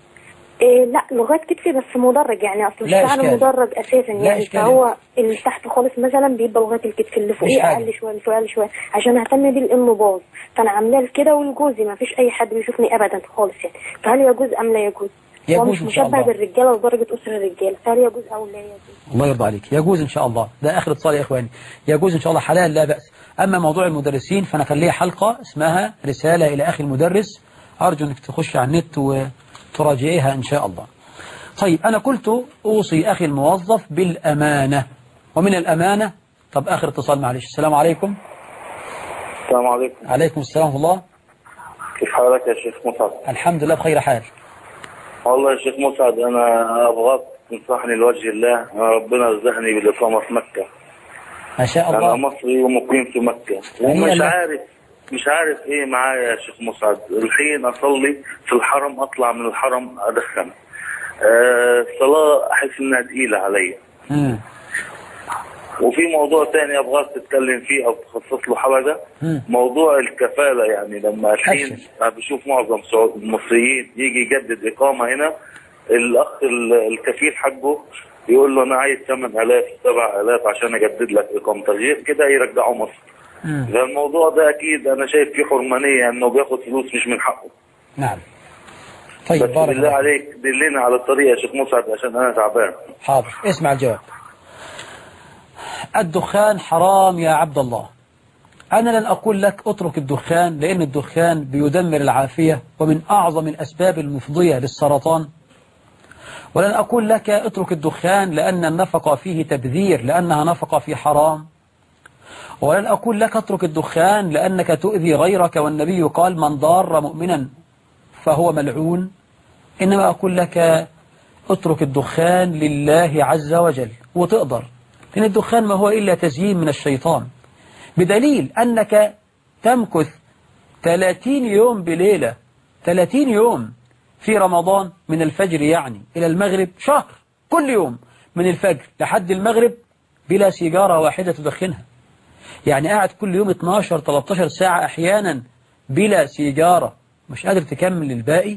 إيه لا لغايه كتفي بس مدرج يعني اصل لا الشعر إشكال. مدرج اساسا لا يعني إشكال. فهو اللي تحت خالص مثلا بيبقى لغايه الكتف اللي مش فوقيه حاجة. اقل شويه شويه شويه عشان اهتم بيه لانه باظ فانا عاملاه كده ولجوزي ما فيش اي حد بيشوفني ابدا خالص يعني فهل يجوز ام لا يجوز؟ هو يجوز مش إن شاء مشبه الله. بالرجاله لدرجه اسر الرجاله فهل يجوز او لا يجوز؟ الله يرضى عليك يجوز إن شاء الله ده آخر اتصال يا إخواني يجوز إن شاء الله حلال لا بأس أما موضوع المدرسين فأنا كان لي حلقة اسمها رسالة إلى أخي المدرس أرجو أنك تخش على النت وتراجعيها إن شاء الله طيب أنا قلت أوصي أخي الموظف بالأمانة ومن الأمانة طب آخر اتصال معلش السلام عليكم السلام عليكم عليكم السلام ورحمة الله كيف حالك يا شيخ مسعد الحمد لله بخير حال والله يا شيخ مسعد انا ابغاك تنصحني لوجه الله أنا ربنا رزقني بالاقامه في مكه ما شاء انا الله مصري ومقيم في مكه هنيئا ومش لك. عارف مش عارف ايه معايا يا شيخ مسعد الحين اصلي في الحرم اطلع من الحرم ادخن آه، الصلاة أحس إنها تقيلة عليا مم. وفي موضوع تاني أبغاك تتكلم فيه أو تخصص له حلقة مم. موضوع الكفالة يعني لما الحين أبشر. أنا بشوف معظم سعود- المصريين يجي يجدد إقامة هنا الأخ ال- الكفيل حقه يقول له أنا عايز 8000 7000 عشان أجدد لك إقامتك غير كده يرجعه مصر مم. فالموضوع ده أكيد أنا شايف فيه حرمانية إنه بياخد فلوس مش من حقه نعم طيب بس بارك بالله الله عليك دلنا على الطريق يا شيخ مسعد عشان أنا تعبان حاضر اسمع الجواب الدخان حرام يا عبد الله أنا لن أقول لك اترك الدخان لأن الدخان بيدمر العافية ومن أعظم الأسباب المفضية للسرطان ولن أقول لك اترك الدخان لأن النفقة فيه تبذير لأنها نفقة في حرام ولن أقول لك اترك الدخان لأنك تؤذي غيرك والنبي قال من ضار مؤمنا فهو ملعون إنما أقول لك اترك الدخان لله عز وجل وتقدر لأن الدخان ما هو إلا تزيين من الشيطان بدليل أنك تمكث 30 يوم بليلة 30 يوم في رمضان من الفجر يعني إلى المغرب شهر كل يوم من الفجر لحد المغرب بلا سيجارة واحدة تدخنها يعني قاعد كل يوم 12-13 ساعة أحيانا بلا سيجارة مش قادر تكمل الباقي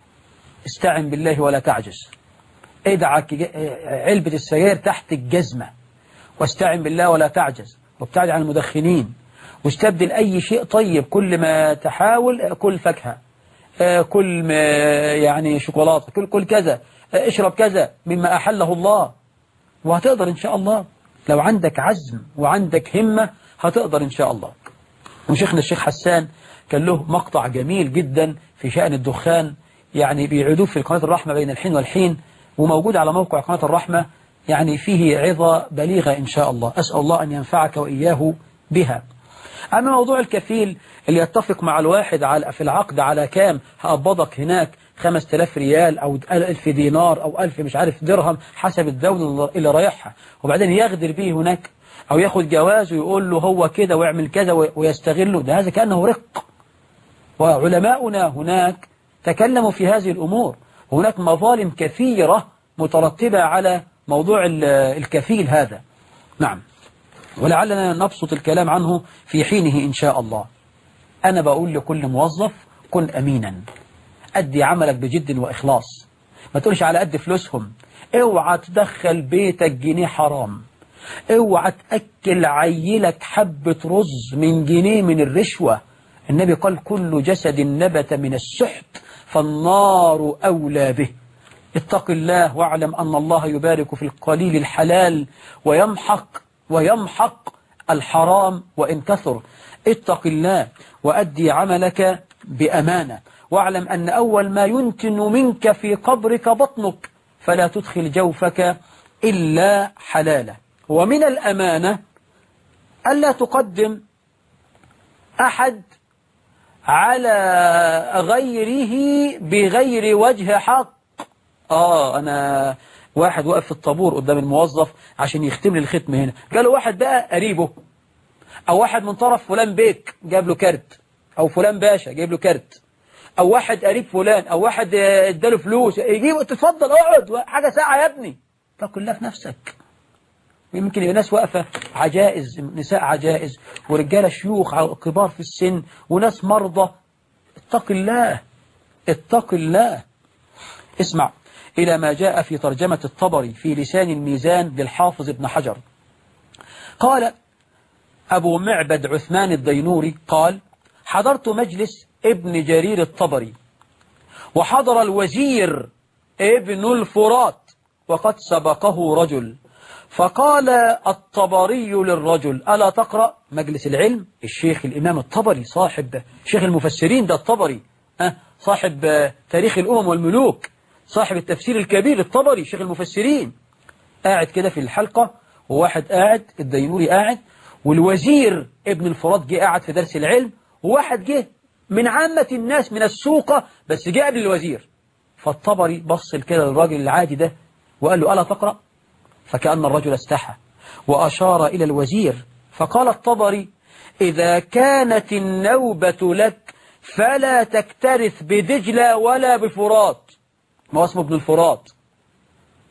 استعن بالله ولا تعجز ادعك ج- علبة السجاير تحت الجزمة واستعن بالله ولا تعجز وابتعد عن المدخنين واستبدل أي شيء طيب كل ما تحاول كل فاكهة آه، كل ما يعني شوكولاتة كل كل كذا آه، اشرب كذا مما أحله الله وهتقدر إن شاء الله لو عندك عزم وعندك همة هتقدر إن شاء الله وشيخنا الشيخ حسان كان له مقطع جميل جدا في شأن الدخان يعني بيعيدوه في قناة الرحمة بين الحين والحين وموجود على موقع قناة الرحمة يعني فيه عظة بليغة إن شاء الله أسأل الله أن ينفعك وإياه بها أما موضوع الكفيل اللي يتفق مع الواحد على في العقد على كام هقبضك هناك 5000 ريال أو 1000 دينار أو 1000 مش عارف درهم حسب الدولة اللي رايحها وبعدين يغدر به هناك أو ياخد جواز ويقول له هو كده ويعمل كذا ويستغله ده هذا كأنه رق وعلماؤنا هناك تكلموا في هذه الأمور وهناك مظالم كثيرة مترتبة على موضوع ال- الكفيل هذا نعم ولعلنا نبسط الكلام عنه في حينه إن شاء الله أنا بقول لكل موظف كن أمينا أدي عملك بجد وإخلاص ما تقولش على قد فلوسهم اوعى تدخل بيتك جنيه حرام اوعى تأكل عيلك حبة رز من جنيه من الرشوة النبي قال كل جسد نبت من السحت فالنار أولى به اتق الله واعلم أن الله يبارك في القليل الحلال ويمحق ويمحق الحرام وإن كثر اتق الله وأدي عملك بأمانة واعلم أن أول ما ينتن منك في قبرك بطنك فلا تدخل جوفك إلا حلالا ومن الأمانة ألا تقدم أحد على غيره بغير وجه حق آه أنا واحد وقف في الطابور قدام الموظف عشان يختم لي الختم هنا قالوا واحد بقى قريبه أو واحد من طرف فلان بيك جاب له كارت أو فلان باشا جايب له كارت أو واحد قريب فلان أو واحد آه، اداله فلوس يجيب تتفضل اقعد حاجة ساعة يا ابني تاكل لها في نفسك يمكن يبقى ناس واقفة عجائز نساء عجائز ورجالة شيوخ ع- كبار في السن وناس مرضى اتق الله اتق الله اسمع إلى ما جاء في ترجمة الطبري في لسان الميزان للحافظ ابن حجر قال أبو معبد عثمان الدينوري قال حضرت مجلس ابن جرير الطبري وحضر الوزير ابن الفرات وقد سبقه رجل فقال الطبري للرجل ألا تقرأ مجلس العلم الشيخ الإمام الطبري صاحب شيخ المفسرين ده الطبري أه صاحب آه، تاريخ الأمم والملوك صاحب التفسير الكبير الطبري شيخ المفسرين قاعد كده في الحلقة وواحد قاعد الدينوري قاعد والوزير ابن الفرات جه قاعد في درس العلم وواحد جه من عامة الناس من السوقة بس جه قبل الوزير فالطبري بص كده للراجل العادي ده وقال له ألا تقرأ فكأن الرجل استحى وأشار إلى الوزير فقال الطبري إذا كانت النوبة لك فلا تكترث بدجلة ولا بفرات ما هو اسمه ابن الفرات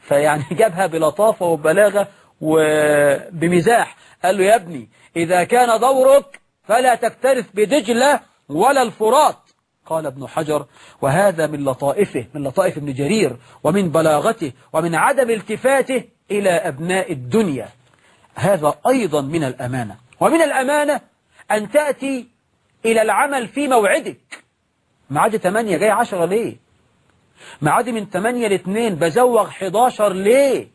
فيعني جابها بلطافة وبلاغة وبمزاح قال له يا ابني إذا كان دورك فلا تكترث بدجلة ولا الفرات قال ابن حجر وهذا من لطائفه من لطائف ابن جرير ومن بلاغته ومن عدم التفاته إلى أبناء الدنيا هذا أيضا من الأمانة ومن الأمانة أن تأتي إلى العمل في موعدك معاد 8 جاي 10 ليه معادي من 8 ل 2 بزوغ 11 ليه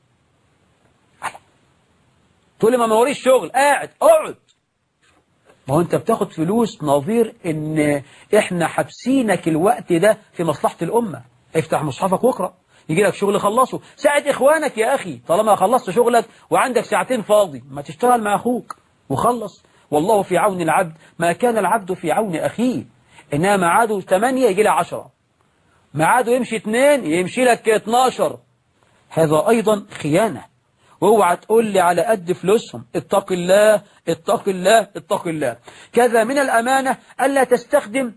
تقول لي ما موريش شغل قاعد اقعد ما هو انت بتاخد فلوس نظير ان احنا حابسينك الوقت ده في مصلحة الامة افتح مصحفك واقرأ يجي لك شغل خلصه ساعد اخوانك يا اخي طالما خلصت شغلك وعندك ساعتين فاضي ما تشتغل مع اخوك وخلص والله في عون العبد ما كان العبد في عون اخيه انما معاده 8 يجي له 10 معاده يمشي 2 يمشي لك 12 هذا ايضا خيانة واوعى تقول لي على قد فلوسهم اتق الله اتق الله اتق الله كذا من الأمانة ألا تستخدم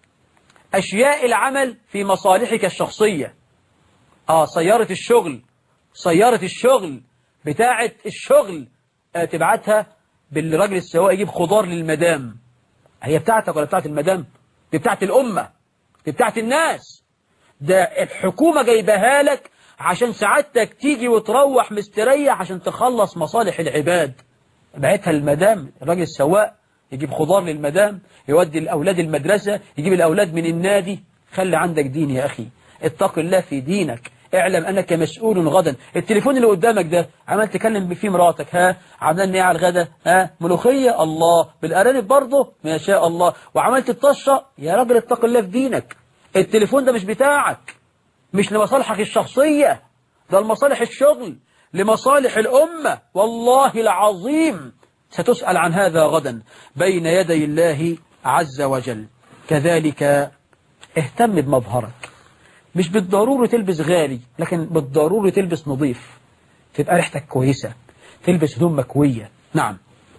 أشياء العمل في مصالحك الشخصية آه سيارة الشغل سيارة الشغل بتاعة الشغل آه تبعتها بالراجل السواق يجيب خضار للمدام هي بتاعتك ولا بتاعت المدام دي بتاعت الأمة دي بتاعت الناس ده الحكومة جايبها لك عشان سعادتك تيجي وتروح مستريح عشان تخلص مصالح العباد بعتها المدام الراجل السواق يجيب خضار للمدام يودي الأولاد المدرسة يجيب الأولاد من النادي خلي عندك دين يا أخي اتق الله في دينك اعلم أنك مسؤول غدا التليفون اللي قدامك ده عمال تكلم فيه مراتك ها عملنا ايه على الغدا ها ملوخية الله بالأرانب برضه ما شاء الله وعملت الطشة يا راجل اتق الله في دينك التليفون ده مش بتاعك مش لمصالحك الشخصية ده لمصالح الشغل لمصالح الأمة والله العظيم ستسأل عن هذا غدا بين يدي الله عز وجل كذلك اهتم بمظهرك مش بالضرورة تلبس غالي لكن بالضرورة تلبس نظيف تبقى ريحتك كويسة تلبس هدوم مكوية نعم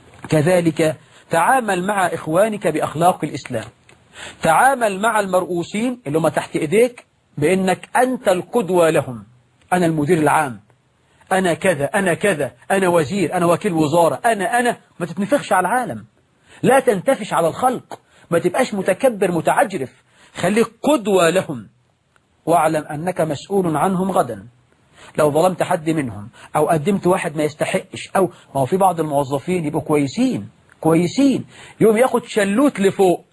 كذلك تعامل مع إخوانك بأخلاق الإسلام تعامل مع المرؤوسين اللي هم تحت إيديك بأنك أنت القدوة لهم أنا المدير العام أنا كذا أنا كذا أنا وزير أنا وكيل وزارة أنا أنا ما تتنفخش على العالم لا تنتفش على الخلق ما تبقاش متكبر متعجرف خليك قدوة لهم واعلم أنك مسؤول عنهم غدا لو ظلمت حد منهم أو قدمت واحد ما يستحقش أو ما هو في بعض الموظفين يبقوا كويسين كويسين يوم ياخد شلوت لفوق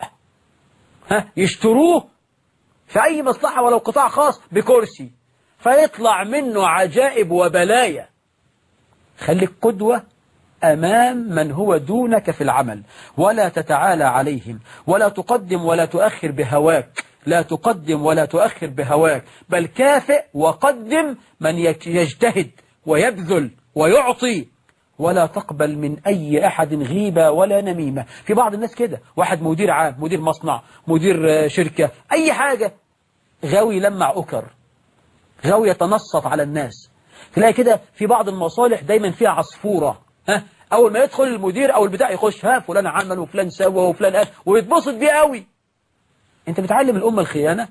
ها يشتروه في أي مصلحة ولو قطاع خاص بكرسي فيطلع منه عجائب وبلايا خليك قدوة أمام من هو دونك في العمل ولا تتعالى عليهم ولا تقدم ولا تؤخر بهواك لا تقدم ولا تؤخر بهواك بل كافئ وقدم من يجتهد ويبذل ويعطي ولا تقبل من أي أحد غيبة ولا نميمة في بعض الناس كده واحد مدير عام مدير مصنع مدير شركة أي حاجة غاوي لمع أكر غاوي يتنصت على الناس تلاقي كده في بعض المصالح دايما فيها عصفورة ها أول ما يدخل المدير أو البتاع يخش ها فلان عمل وفلان سوى وفلان قال ويتبسط بيه قوي أنت بتعلم الأمة الخيانة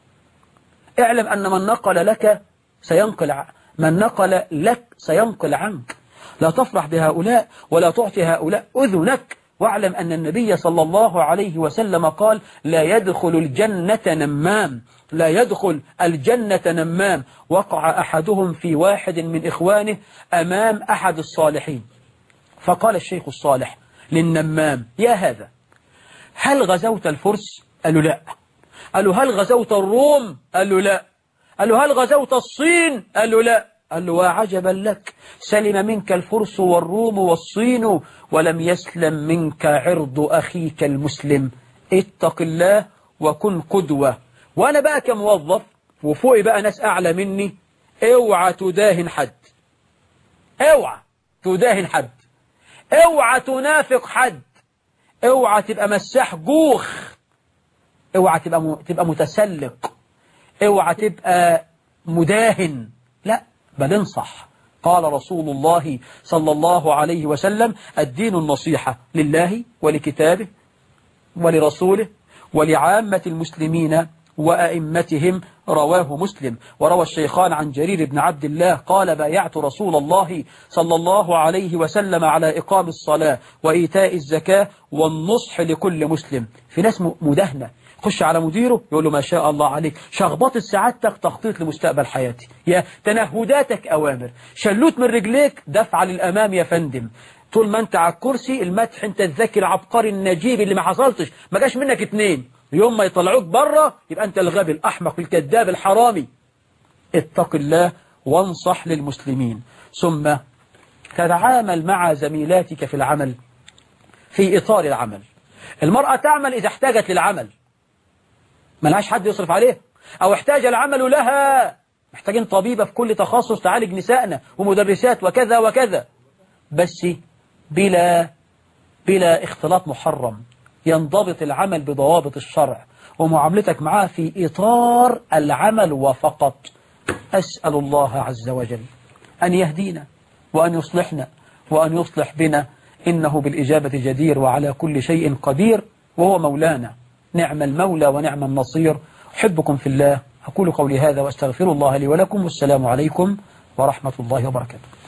اعلم أن من نقل لك سينقل من نقل لك سينقل عنك لا تفرح بهؤلاء ولا تعطي هؤلاء أذنك واعلم أن النبي صلى الله عليه وسلم قال لا يدخل الجنة نمام لا يدخل الجنة نمام وقع أحدهم في واحد من إخوانه أمام أحد الصالحين فقال الشيخ الصالح للنمام يا هذا هل غزوت الفرس قالوا لا قالوا هل غزوت الروم قالوا لا قالوا هل غزوت الصين قالوا لا قال له وعجبا لك سلم منك الفرس والروم والصين ولم يسلم منك عرض أخيك المسلم اتق الله وكن قدوة وأنا بقى كموظف وفوقي بقى ناس أعلى مني اوعى تداهن حد اوعى تداهن حد اوعى تنافق حد اوعى تبقى مساح جوخ اوعى تبقى م... تبقى متسلق اوعى تبقى مداهن لا بل انصح قال رسول الله صلى الله عليه وسلم الدين النصيحة لله ولكتابه ولرسوله ولعامة المسلمين وأئمتهم رواه مسلم وروى الشيخان عن جرير بن عبد الله قال بايعت رسول الله صلى الله عليه وسلم على إقام الصلاة وإيتاء الزكاة والنصح لكل مسلم في ناس مدهنة خش على مديره يقول له ما شاء الله عليك شخبطة سعادتك تخطيط لمستقبل حياتي يا تنهداتك أوامر شلوت من رجليك دفع للأمام يا فندم طول ما انت على الكرسي المدح انت الذكي العبقري النجيب اللي ما حصلتش ما جاش منك اتنين يوم ما يطلعوك بره يبقى انت الغبي الأحمق الكذاب الحرامي اتق الله وانصح للمسلمين ثم تتعامل مع زميلاتك في العمل في إطار العمل المرأة تعمل إذا احتاجت للعمل ملهاش حد يصرف عليه أو احتاج العمل لها محتاجين طبيبة في كل تخصص تعالج نسائنا ومدرسات وكذا وكذا بس بلا بلا اختلاط محرم ينضبط العمل بضوابط الشرع ومعاملتك معاه في إطار العمل وفقط أسأل الله عز وجل أن يهدينا وأن يصلحنا وأن يصلح بنا إنه بالإجابة جدير وعلى كل شيء قدير وهو مولانا نعم المولى ونعم النصير أحبكم في الله أقول قولي هذا وأستغفر الله لي ولكم والسلام عليكم ورحمة الله وبركاته